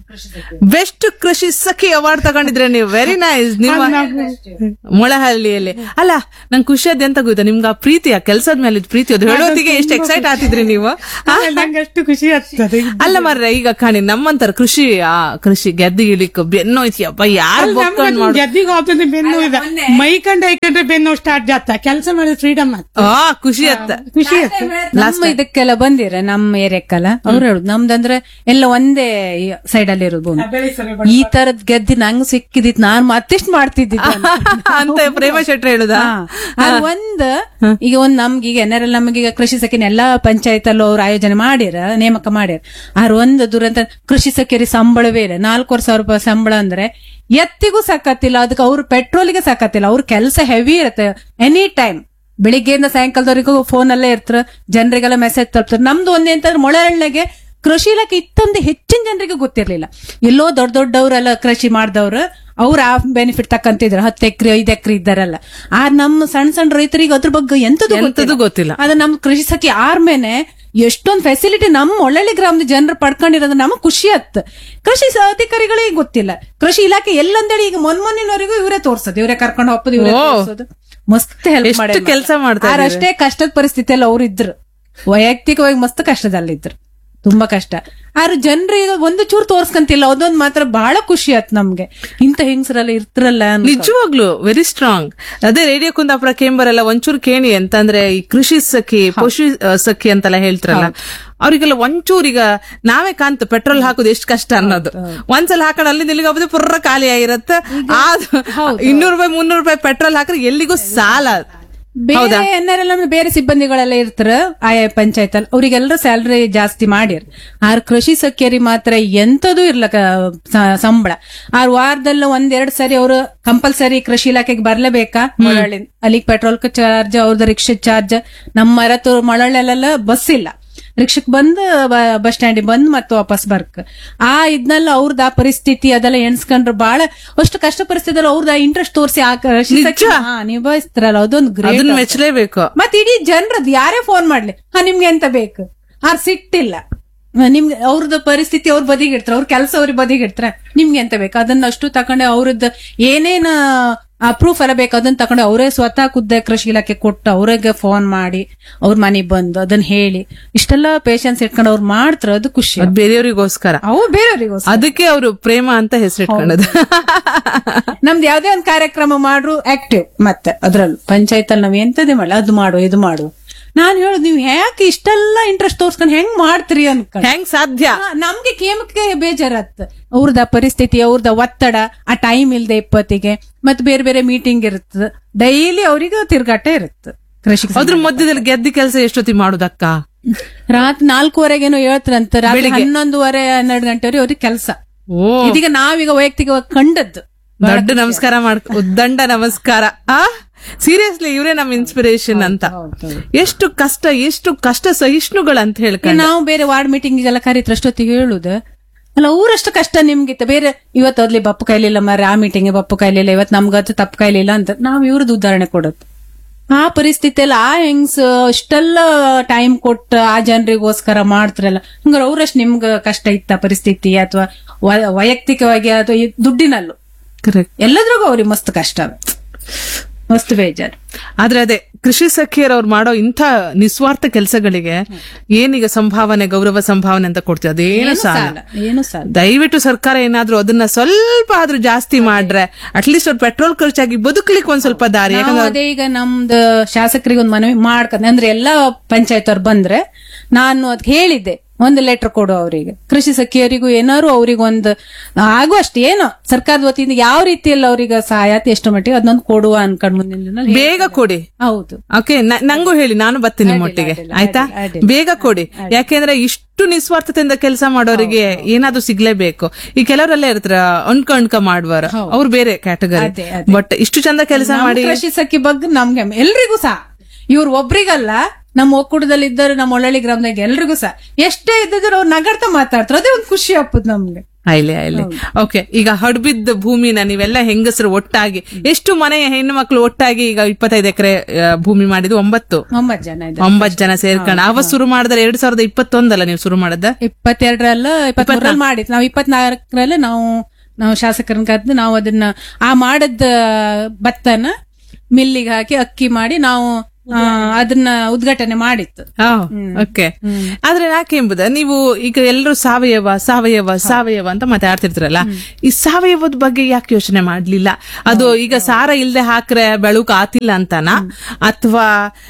ಬೆಸ್ಟ್ ಕೃಷಿ ಸಖಿ ಅವಾರ್ಡ್ ತಗೊಂಡಿದ್ರೆ ನೀವು ವೆರಿ ನೈಸ್ ನಿಮ್ಮ ಮೊಳಹಳ್ಳಿಯಲ್ಲಿ ಅಲ್ಲ ನಂಗೆ ಖುಷಿ ಆದ ಎಂತ ಗೊತ್ತಾ ನಿಮ್ ನಿಮ್ಗ ಆ ಪ್ರೀತಿ ಆ ಕೆಲ್ಸದ ಮೇಲೆ ಪ್ರೀತಿ ಅದು ಹೇಳೋದಿಗೆ ಎಷ್ಟು ಎಕ್ಸೈಟ್ ಆಗ್ತಿದ್ರಿ ನೀವು ಆ? ನಂಗೆ ಅಷ್ಟು ಖುಷಿ ಆಗ್ತದೆ ಅಲ್ಲ ಮಾರ್ರೆ ಈಗ ಕಾಣಿ ನಮ್ಮಂತರ ಕೃಷಿ ಆ ಕೃಷಿ ಗೆದ್ದಿಗಿಲಿಕ್ಕೆ ಬೆನ್ನೋಯ್ತಿ ಅಪ್ಪ ಯಾರು ಬೊಕ್ಕಂಡ್ ಮಾಡು ಗೆದ್ದಿಗೆ ಹೋಗ್ತದೆ ಬೆನ್ನು ಇದೆ ಮೈ ಕಂಡ ಐ ಕಂಡ್ರೆ ಬೆನ್ನು ಸ್ಟಾರ್ಟ್ ಜಾತ ಕೆಲಸ ಮಾಡಿದ್ರೆ ಫ್ರೀಡಮ್ ಆಗ್ತದೆ ಆ ಖುಷಿ ಅತ್ತ ಖುಷಿ ಆಗ್ತದೆ ನಮ್ಮ ಇದಕ್ಕೆಲ್ಲ ಬಂದಿರ ನಮ್ಮ ಏರಿಯಕ್ಕೆಲ್ಲ ಅವ್ರು ಹೇಳುದು ನಮ್ದಂದ್ರೆ ಎಲ್ಲ ಒಂದೇ ಸೈಡ್ ಅಲ್ಲಿ ಇರೋದು ಭೂಮಿ ಈ ತರದ್ ಗೆದ್ದಿ ನಂಗ್ ಸಿಕ್ಕಿದಿತ್ ನಾನ್ ಮತ್ತೆಷ್ಟ್ ಮಾಡ್ತಿದ್ದಿದ್ದೆ ಅಂತ ಪ್ರೇಮ ಶೆಟ್ರ್ ಹೇಳುದ ಅದು ಒಂದ್ ಈಗ ಒಂದ್ ನಮ್ಗೆ ಈಗ ಎನ್ಆರ್ಎಲ್ ನಮ್ಗೆ ಈಗ ಕೃಷಿ ಸಖಿನ ಎಲ್ಲಾ ಪಂಚಾಯತ್ ಅಲ್ಲೂ ಅವ್ರು ಆಯೋಜನೆ ಮಾಡ್ಯಾರ ನೇಮಕ ಮಾಡ್ಯಾರ ಆರ್ ಒಂದ್ ದುರಂತ ಕೃಷಿ ಸಖಿಯರಿ ಸಂಬಳವೇ ಇಲ್ಲ ನಾಲ್ಕೂವರೆ ಸಾವಿರ ರೂಪಾಯಿ ಸಂಬಳ ಅಂದ್ರೆ ಎತ್ತಿಗೂ ಸಾಕತ್ತಿಲ್ಲ ಅದಕ್ಕೆ ಅವ್ರು ಪೆಟ್ರೋಲಿಗೆ ಸಾಕತ್ತಿಲ್ಲ ಅವ್ರ ಕೆಲಸ ಹೆವಿ ಇರುತ್ತೆ ಎನಿ ಟೈಮ್ ಬೆಳಿಗ್ಗೆಯಿಂದ ಸಾಯಂಕಾಲದವರೆಗೂ ಫೋನ್ ಅಲ್ಲೇ ಇರ್ತಾರ ಜನರಿಗೆಲ್ಲ ಮೆಸೇಜ್ ತಲುಪ್ತಾರೆ ನಮ್ದು ಒಂದೇ ಅಂತಂದ್ರೆ ಮೊಳಹಳ್ಳಿಗೆ ಕೃಷಿ ಇಲಾಖೆ ಇತ್ತೊಂದು ಹೆಚ್ಚಿನ ಜನರಿಗೆ ಗೊತ್ತಿರ್ಲಿಲ್ಲ ಎಲ್ಲೋ ದೊಡ್ಡ ದೊಡ್ಡವರೆಲ್ಲ ಕೃಷಿ ಮಾಡ್ದವ್ರು ಅವ್ರ ಆ ಬೆನಿಫಿಟ್ ತಕ್ಕಂತಿದ್ರು ಹತ್ತು ಎಕರೆ ಐದು ಎಕರೆ ಇದ್ದಾರಲ್ಲ ಆ ನಮ್ಮ ಸಣ್ಣ ಸಣ್ಣ ರೈತರಿಗೆ ಅದ್ರ ಬಗ್ಗೆ ಎಂತದು ಎಂತದೂ ಗೊತ್ತಿಲ್ಲ. ಅದ ನಮ್ ಕೃಷಿ ಸಖಿ ಆರ್ಮೇನೆ ಎಷ್ಟೊಂದ್ ಫೆಸಿಲಿಟಿ ನಮ್ಮ ಒಳ್ಳೊಳ್ಳೆ ಗ್ರಾಮದ ಜನರು ಪಡ್ಕೊಂಡಿರೋದು ನಮಗ್ ಖುಷಿ ಆತ್ ಕೃಷಿ ಸ- ಅಧಿಕಾರಿಗಳಿಗೆ ಗೊತ್ತಿಲ್ಲ ಕೃಷಿ ಇಲಾಖೆ ಎಲ್ಲಂದೇಳಿ ಈಗ ಮೊನ್ಮೊನ್ನಿನವರೆಗೂ ಇವರೇ ತೋರ್ಸೋದು ಇವರೇ ಕರ್ಕೊಂಡು ಹೋಗ್ಬೋದು ಇವರೇ ಓ. ತೋರ್ಸೋದು ಮಸ್ತ್ ಹೆಲ್ಪ್ ಎಷ್ಟು ಮಾಡಿ ಕೆಲ್ಸ ಮಾಡ್ತಾ ಇದ್ದಾರೆ. ಅಷ್ಟೇ ಕಷ್ಟದ ಪರಿಸ್ಥಿತಿಯಲ್ಲಿ ಅವ್ರು ಇದ್ರು ವೈಯಕ್ತಿಕವಾಗಿ ಮಸ್ತ್ ಕಷ್ಟದಲ್ಲಿದ್ರು ತುಂಬಾ ಕಷ್ಟ ಆದ್ರೆ ಜನರಿಗೆ ಒಂದು ಚೂರು ತೋರ್ಸ್ಕಂತಿಲ್ಲ ಅದೊಂದ್ ಮಾತ್ರ ಬಹಳ ಖುಷಿ ಆತ್ ನಮ್ಗೆ ಇಂತ ಹೆಂಗಸರೆಲ್ಲ ಇರ್ತಿರಲ್ಲ ಅನ್ಕೊಂಡು. ನಿಜವಾಗ್ಲು ವೆರಿ ಸ್ಟ್ರಾಂಗ್ ಅದೇ ರೇಡಿಯೋ ಕುಂದಾಪುರ ಕೇಂಬರೆಲ್ಲ ಒಂಚೂರು ಕೇಣಿ ಅಂತಂದ್ರೆ ಈ ಕೃಷಿ ಸಖಿ ಪಶು ಆ, ಸಖಿ ಅಂತೆಲ್ಲ ಹೇಳ್ತಾರಲ್ಲ ಅವ್ರಿಗೆಲ್ಲ ಒಂಚೂರು ಈಗ ನಾವೇ ಕಾಂತ ಪೆಟ್ರೋಲ್ ಹಾಕೋದು ಎಷ್ಟು ಕಷ್ಟ ಅನ್ನೋದು ಒಂದ್ಸಲ ಹಾಕೊಂಡು ಅಲ್ಲಿ ನಿಲ್ಲಿಗೆ ಹೋಗೋದು ಪುರ್ರ ಖಾಲಿ ಆಗಿರತ್ತೆ ಇನ್ನೂರು ರೂಪಾಯಿ ಮುನ್ನೂರು ರೂಪಾಯಿ ಪೆಟ್ರೋಲ್ ಹಾಕಿದ್ರೆ ಎಲ್ಲಿಗೂ ಸಾಲ ಬೇರೆ ಎನ್ಆರ್ಎಲ್ ಅಂದ್ರೆ ಬೇರೆ ಸಿಬ್ಬಂದಿಗಳೆಲ್ಲ ಇರ್ತಾರ ಆಯಾ ಪಂಚಾಯತ್ ಅಲ್ಲಿ ಅವ್ರಿಗೆಲ್ಲರೂ ಸ್ಯಾಲ್ರಿ ಜಾಸ್ತಿ ಮಾಡಿರ್ ಆರ್ ಕೃಷಿ ಸಖ್ಯರಿ ಮಾತ್ರ ಎಂತದೂ ಇರ್ಲಕ ಸ- ಸಂಬಳ ಆರ್ ವಾರದಲ್ಲ ಒಂದೆರಡ್ ಸರಿ ಅವರು ಕಂಪಲ್ಸರಿ ಕೃಷಿ ಇಲಾಖೆಗೆ ಬರ್ಲೇಬೇಕಾ ಮೊಳಳ್ಳಿ ಅಲ್ಲಿಗೆ ಪೆಟ್ರೋಲ್ ಚಾರ್ಜ್ ಅವ್ರದ್ದು ರಿಕ್ಷಾ ಚಾರ್ಜ್ ನಮ್ಮ ಮರತು ಮೊಳಳ್ಳೆಲ್ಲ ಬಸ್ ಇಲ್ಲ ರಿಕ್ಷಕ್ ಬಂದ್ ಬಸ್ ಸ್ಟ್ಯಾಂಡಿಗೆ ಬಂದ್ ಮತ್ತೆ ವಾಪಸ್ ಬರ್ಕ್ ಆ ಇದ್ನೆಲ್ಲ ಅವ್ರದ್ದು ಆ ಪರಿಸ್ಥಿತಿ ಅದೆಲ್ಲ ಎಣ್ಸ್ಕೊಂಡ್ರೆ ಬಹಳ ಅಷ್ಟು ಕಷ್ಟ ಪರಿಸ್ಥಿತಿಯಲ್ಲಿ ಅವ್ರದ್ದು ಇಂಟ್ರೆಸ್ಟ್ ತೋರಿಸಿ ಆ ಕೃಷಿ ಸಖಿ- ಹಾ, ನಿಭಾಯಿಸ್ತಾರಲ್ಲ ಅದೊಂದು ಗ್ರೇಟ್ ಅದನ್ನ ಮೆಚ್ಚಲೇಬೇಕು ಮತ್ತೆ ಇಡೀ ಜನರದ್ದು ಯಾರೇ ಫೋನ್ ಮಾಡ್ಲಿ ಹಾ ನಿಮ್ಗೆ ಎಂತ ಬೇಕು ಆರ್ ಸಿಟ್ಟಿಲ್ಲ ಹ, ನಿಮ್ಗೆ ಅವ್ರದ್ದು ಪರಿಸ್ಥಿತಿ ಅವ್ರ ಬದಿಗಿಡ್ತಾರ ಅವ್ರ ಕೆಲಸ ಅವ್ರಿಗೆ ಬದಿಗಿಡ್ತಾರ ನಿಮ್ಗೆ ಎಂತ ಬೇಕು ಅದನ್ನ ಅಷ್ಟು ತಕೊಂಡೆ ಅವ್ರದ್ದು ಏನೇನ ಪ್ರೂಫ್ ಎಲ್ಲ ಬೇಕು ಅದನ್ನ ತಕೊಂಡು ಅವರೇ ಸ್ವತಃ ಖುದ್ದ ಕೃಷಿ ಇಲಾಖೆ ಕೊಟ್ಟು ಅವ್ರಿಗೆ ಫೋನ್ ಮಾಡಿ ಅವ್ರ ಮನೆಗ್ ಬಂದು ಅದನ್ನ ಹೇಳಿ ಇಷ್ಟೆಲ್ಲ ಪೇಶನ್ಸ್ ಇಟ್ಕೊಂಡು ಅವ್ರು ಮಾಡ್ತಾರ ಅದು ಖುಷಿ ಅದ್ ಬೇರೆಯವ್ರಿಗೋಸ್ಕರ ಅವು ಬೇರೆಯವ್ರಿಗೋಸ್ಕರ ಅದಕ್ಕೆ ಅವರು ಪ್ರೇಮ ಅಂತ ಹೆಸರಿಟ್ಕೊಳ್ಳೋದು ನಮ್ದು ಯಾವ್ದೇ ಒಂದು ಕಾರ್ಯಕ್ರಮ ಮಾಡ್ರು ಆಕ್ಟಿವ್ ಮತ್ತೆ ಅದ್ರಲ್ಲೂ ಪಂಚಾಯತ್ ಅಲ್ಲಿ ನಾವ್ ಎಂತದೇ ಮಾಡಲಿ ಅದು ಮಾಡು ಇದು ಮಾಡು ನಾನ್ ಹೇಳುದು ನೀವು ಯಾಕೆ ಇಷ್ಟೆಲ್ಲ ಇಂಟ್ರೆಸ್ಟ್ ತೋರ್ಸ್ಕೊಂಡು ಹೆಂಗ್ ಮಾಡ್ತೀರಿ ಅನ್ಕೊಂಡು ಹೆಂಗ್ ಸಾಧ್ಯ ಹಾ, ನಮ್ಗೆ ಕೇಮಕ್ಕೆ ಬೇಜಾರತ್ ಅವ್ರದ ಪರಿಸ್ಥಿತಿ ಅವ್ರದ ಒತ್ತಡ ಆ ಟೈಮ್ ಇಲ್ದೆ ಇಪ್ಪತ್ತಿಗೆ ಮತ್ತೆ ಬೇರೆ ಬೇರೆ ಮೀಟಿಂಗ್ ಇರುತ್ತೆ ಡೈಲಿ ಅವ್ರಿಗೆ ತಿರ್ಗಾಟ ಇರುತ್ತೆ ಕೃಷಿ ಅದ್ರ ಮಧ್ಯದಲ್ಲಿ ಗೆದ್ದಿ ಕೆಲಸ ಎಷ್ಟೊತ್ತಿ ಮಾಡುದಕ್ಕ ರಾತ್ರಿ ನಾಲ್ಕೂವರೆಗೇನೋ ಹೇಳ್ತಾರಂತ ರಾತ್ರಿ ಹನ್ನೊಂದುವರೆ ಹನ್ನೆರಡು ಗಂಟೆವರೆಗೆ ಅವ್ರಿಗೆ ಕೆಲಸ ಓ ಇದೀಗ ನಾವೀಗ ವೈಯಕ್ತಿಕವಾಗಿ ಕಂಡದ್ದು ದೊಡ್ಡ ನಮಸ್ಕಾರ ಮಾಡ್ ಉದ್ದಂಡ ನಮಸ್ಕಾರ ಆ ಸೀರಿಯಸ್ಲಿ ಇವರೇ ನಮ್ ಇನ್ಸ್ಪಿರೇಷನ್ ಅಂತ ಎಷ್ಟು ಕಷ್ಟ ಎಷ್ಟು ಕಷ್ಟ ಸಹಿಷ್ಣುಗಳು ಅಂತ ಈಗ ಹೇಳ್ಕೊಂಡು ನಾವು ಬೇರೆ ವಾರ್ಡ್ ಮೀಟಿಂಗಿಗೆಲ್ಲ ಕರೀತ್ರ ಅಷ್ಟೊತ್ತಿಗೆ ಹೇಳುದು ಅಲ್ಲ ಅವ್ರಷ್ಟು ಕಷ್ಟ ನಿಮ್ಗಿತ್ತ ಬೇರೆ ಇವತ್ತು ಅದ್ಲಿ ಬಪ್ಪು ಕೈಲಿಲ್ಲ ಮರ ಆ ಮೀಟಿಂಗ್ ಬಪ್ಪು ಕೈಲಿಲ್ಲ ಇವತ್ತು ನಮ್ಗತ್ತು ತಪ್ಪು ಕೈಲಿಲ್ಲ ಅಂತ ನಾವ್ ಇವ್ರದ್ದು ಉದಾಹರಣೆ ಕೊಡೋದು ಆ ಪರಿಸ್ಥಿತಿಯಲ್ಲಿ ಆ ಹೆಂಗ್ಸ್ ಅಷ್ಟೆಲ್ಲ ಟೈಮ್ ಕೊಟ್ಟು ಆ ಜನರಿಗೋಸ್ಕರ ಮಾಡ್ತಾರಲ್ಲ ಹಂಗಾರೆ ಅವ್ರಷ್ಟು ನಿಮ್ಗ ಕಷ್ಟ ಇತ್ತ ಪರಿಸ್ಥಿತಿ ಅಥವಾ ವೈಯಕ್ತಿಕವಾಗಿ ಅಥವಾ ಈ ದುಡ್ಡಿನಲ್ಲೂ ಕರೆಕ್ಟ್ ಎಲ್ಲದ್ರಿಗೂ ಅವ್ರಿಗೆ ಮಸ್ತ್ ಕಷ್ಟ ಮಸ್ತ್ ಬೇಜಾರು ಆದ್ರೆ ಅದೇ ಕೃಷಿ ಸಖಿಯರ್ ಅವ್ರು ಮಾಡೋ ಇಂಥ ನಿಸ್ವಾರ್ಥ ಕೆಲಸಗಳಿಗೆ ಏನೀಗ ಸಂಭಾವನೆ ಗೌರವ ಸಂಭಾವನೆ ಅಂತ ಕೊಡ್ತೀವಿ ಅದೇನು ಸಾಲ ಸಾಲ ಏನು ಸಾಲ ದಯವಿಟ್ಟು ಸರ್ಕಾರ ಏನಾದ್ರೂ ಅದನ್ನ ಸ್ವಲ್ಪ ಆದ್ರೂ ಜಾಸ್ತಿ ಮಾಡ್ರೆ ಅಟ್ಲೀಸ್ಟ್ ಅವ್ರು ಪೆಟ್ರೋಲ್ ಖರ್ಚಾಗಿ ಬದುಕಲಿಕ್ಕೆ ಒಂದ್ ಸ್ವಲ್ಪ ದಾರಿ ನಾವು ಯಾಕಂದ್ರೆ ಅದೇ ಈಗ ನಮ್ದು ಶಾಸಕರಿಗೆ ಒಂದು ಮನವಿ ಮಾಡ್ಕೊಂಡ್ ಅಂದ್ರೆ ಎಲ್ಲಾ ಪಂಚಾಯತ್ ಅವ್ರು ಬಂದ್ರೆ ನಾನು ಅದ್ ಹೇಳಿದ್ದೆ ಒಂದು ಲೆಟರ್ ಕೊಡು ಅವರಿಗೆ ಕೃಷಿ ಸಖಿಯರಿಗೂ ಏನಾರು ಅವ್ರಿಗೆ ಒಂದು ಆಗು ಅಷ್ಟೇ ಏನೋ ಸರ್ಕಾರದ ವತಿಯಿಂದ ಯಾವ ರೀತಿಯಲ್ಲಿ ಅವ್ರಿಗೆ ಸಹಾಯ ಆಯ್ತು ಎಷ್ಟು ಮಟ್ಟಿಗೆ ಅದನ್ನೊಂದು ಕೊಡುವ ಅನ್ಕೊಂಡ್ ಮುಂದಿನ ದಿನ ಹೇಳ್- ಬೇಗ ಕೊಡಿ ಹೌದು ಓಕೆ ನಂಗೂ ಹೇಳಿ ನಾನು ಬರ್ತೀನಿ ನಿಮ್ಮೊಟ್ಟಿಗೆ ಅಡ್ಡಿಲ್ಲ, ಆಯ್ತಾ ಅಡ್ಡಿಲ್ಲ. ಬೇಗ ಕೊಡಿ ಯಾಕೆಂದ್ರೆ ಇಷ್ಟು ನಿಸ್ವಾರ್ಥತೆಯಿಂದ ಕೆಲಸ ಮಾಡೋರಿಗೆ ಏನಾದ್ರೂ ಸಿಗ್ಲೇಬೇಕು ಈ ಕೆಲವರೆಲ್ಲ ಇರ್ತಾರ ಅಣ್ಕ ಅಣ್ಕ ಮಾಡುವರ ಅವ್ರು ಬೇರೆ ಕ್ಯಾಟಗರಿ ಅದೇ, ಅದೇ. ಬಟ್ ಇಷ್ಟು ಚಂದ ಕೆಲಸ ನಮ್ ಮಾಡಿ ಕೃಷಿ ಸಖಿ ಬಗ್ಗೆ ನಮ್ಗೆ ಹೆಮ್ಮೆ. ಎಲ್ರಿಗೂ ಸಹ ಇವ್ರು ಒಬ್ರಿಗಲ್ಲ ನಮ್ಮ ಒಕ್ಕೂಟದಲ್ಲಿ ಇದ್ದರು ನಮ್ಮ ಒಳ್ಳಳ್ಳಿ ಗ್ರಾಮದಾಗ ಎಲ್ರಿಗೂ ಸಹ ಎಷ್ಟೇ ಇದ್ದಿದ್ರು ಅವ್ರು ನಗಡ್ತಾ ಮಾತಾಡ್ತಾರೆ ಅದೇ ಒಂದು ಖುಷಿ ಹಪ್ಪದ್ ನಮ್ಗೆ ಆಯ್ಲೆ ಆಯ್ಲೆ ಓಕೆ ಈಗ ಹಡ್ಬಿದ್ದ ಭೂಮಿನ ನೀವೆಲ್ಲ ಹೆಂಗಸರು ಒಟ್ಟಾಗಿ ಎಷ್ಟು ಮನೆಯ ಹೆಣ್ಣು ಮಕ್ಕಳು ಒಟ್ಟಾಗಿ ಈಗ ಇಪ್ಪತ್ತೈದು ಎಕರೆ ಭೂಮಿ ಮಾಡಿದ್ದು ಒಂಬತ್ತು ಒಂಬತ್ತು ಜನ ಇದೆ ಒಂಬತ್ ಜನ ಸೇರ್ಕೊಂಡು ಅವ ಶುರು ಮಾಡಿದ್ರೆ ಎರಡ್ ಸಾವಿರದ ಇಪ್ಪತ್ತೊಂದಲ್ಲ ನೀವು ಶುರು ಮಾಡದ ಇಪ್ಪತ್ತೆರಡರಲ್ಲ ಇಪ್ಪತ್ಮೂರಲ್ಲಿ ಮಾಡಿದ್ ನಾವು ಇಪ್ಪತ್ನಾಲ್ಕರಲ್ಲಿ ನಾವು ನಾವು ಶಾಸಕರನ್ನ ಕರೆದು ನಾವು ಅದನ್ನ ಆ ಮಾಡದ ಭತ್ತನ ಮಿಲ್ಲಿಗೆ ಹಾಕಿ ಅಕ್ಕಿ ಮಾಡಿ ನಾವು ಆ, ಅದನ್ನ ಉದ್ಘಾಟನೆ ಮಾಡಿತ್ತು ಓಕೆ ಆದ್ರೆ ಯಾಕೆ ಎಂಬುದ ನೀವು ಈಗ ಎಲ್ಲರೂ ಸಾವಯವ ಸಾವಯವ ಸಾವಯವ ಅಂತ ಮಾತಾಡ್ತಿರ್ತೀರಲ್ಲ ಈ ಸಾವಯವದ ಬಗ್ಗೆ ಯಾಕೆ ಯೋಚನೆ ಮಾಡ್ಲಿಲ್ಲ ಅದು ಈಗ ಸಾರ ಇಲ್ದೆ ಹಾಕ್ರೆ ಬೆಳುಕ್ ಆತಿಲ್ಲ ಅಂತನಾ ಅಥವಾ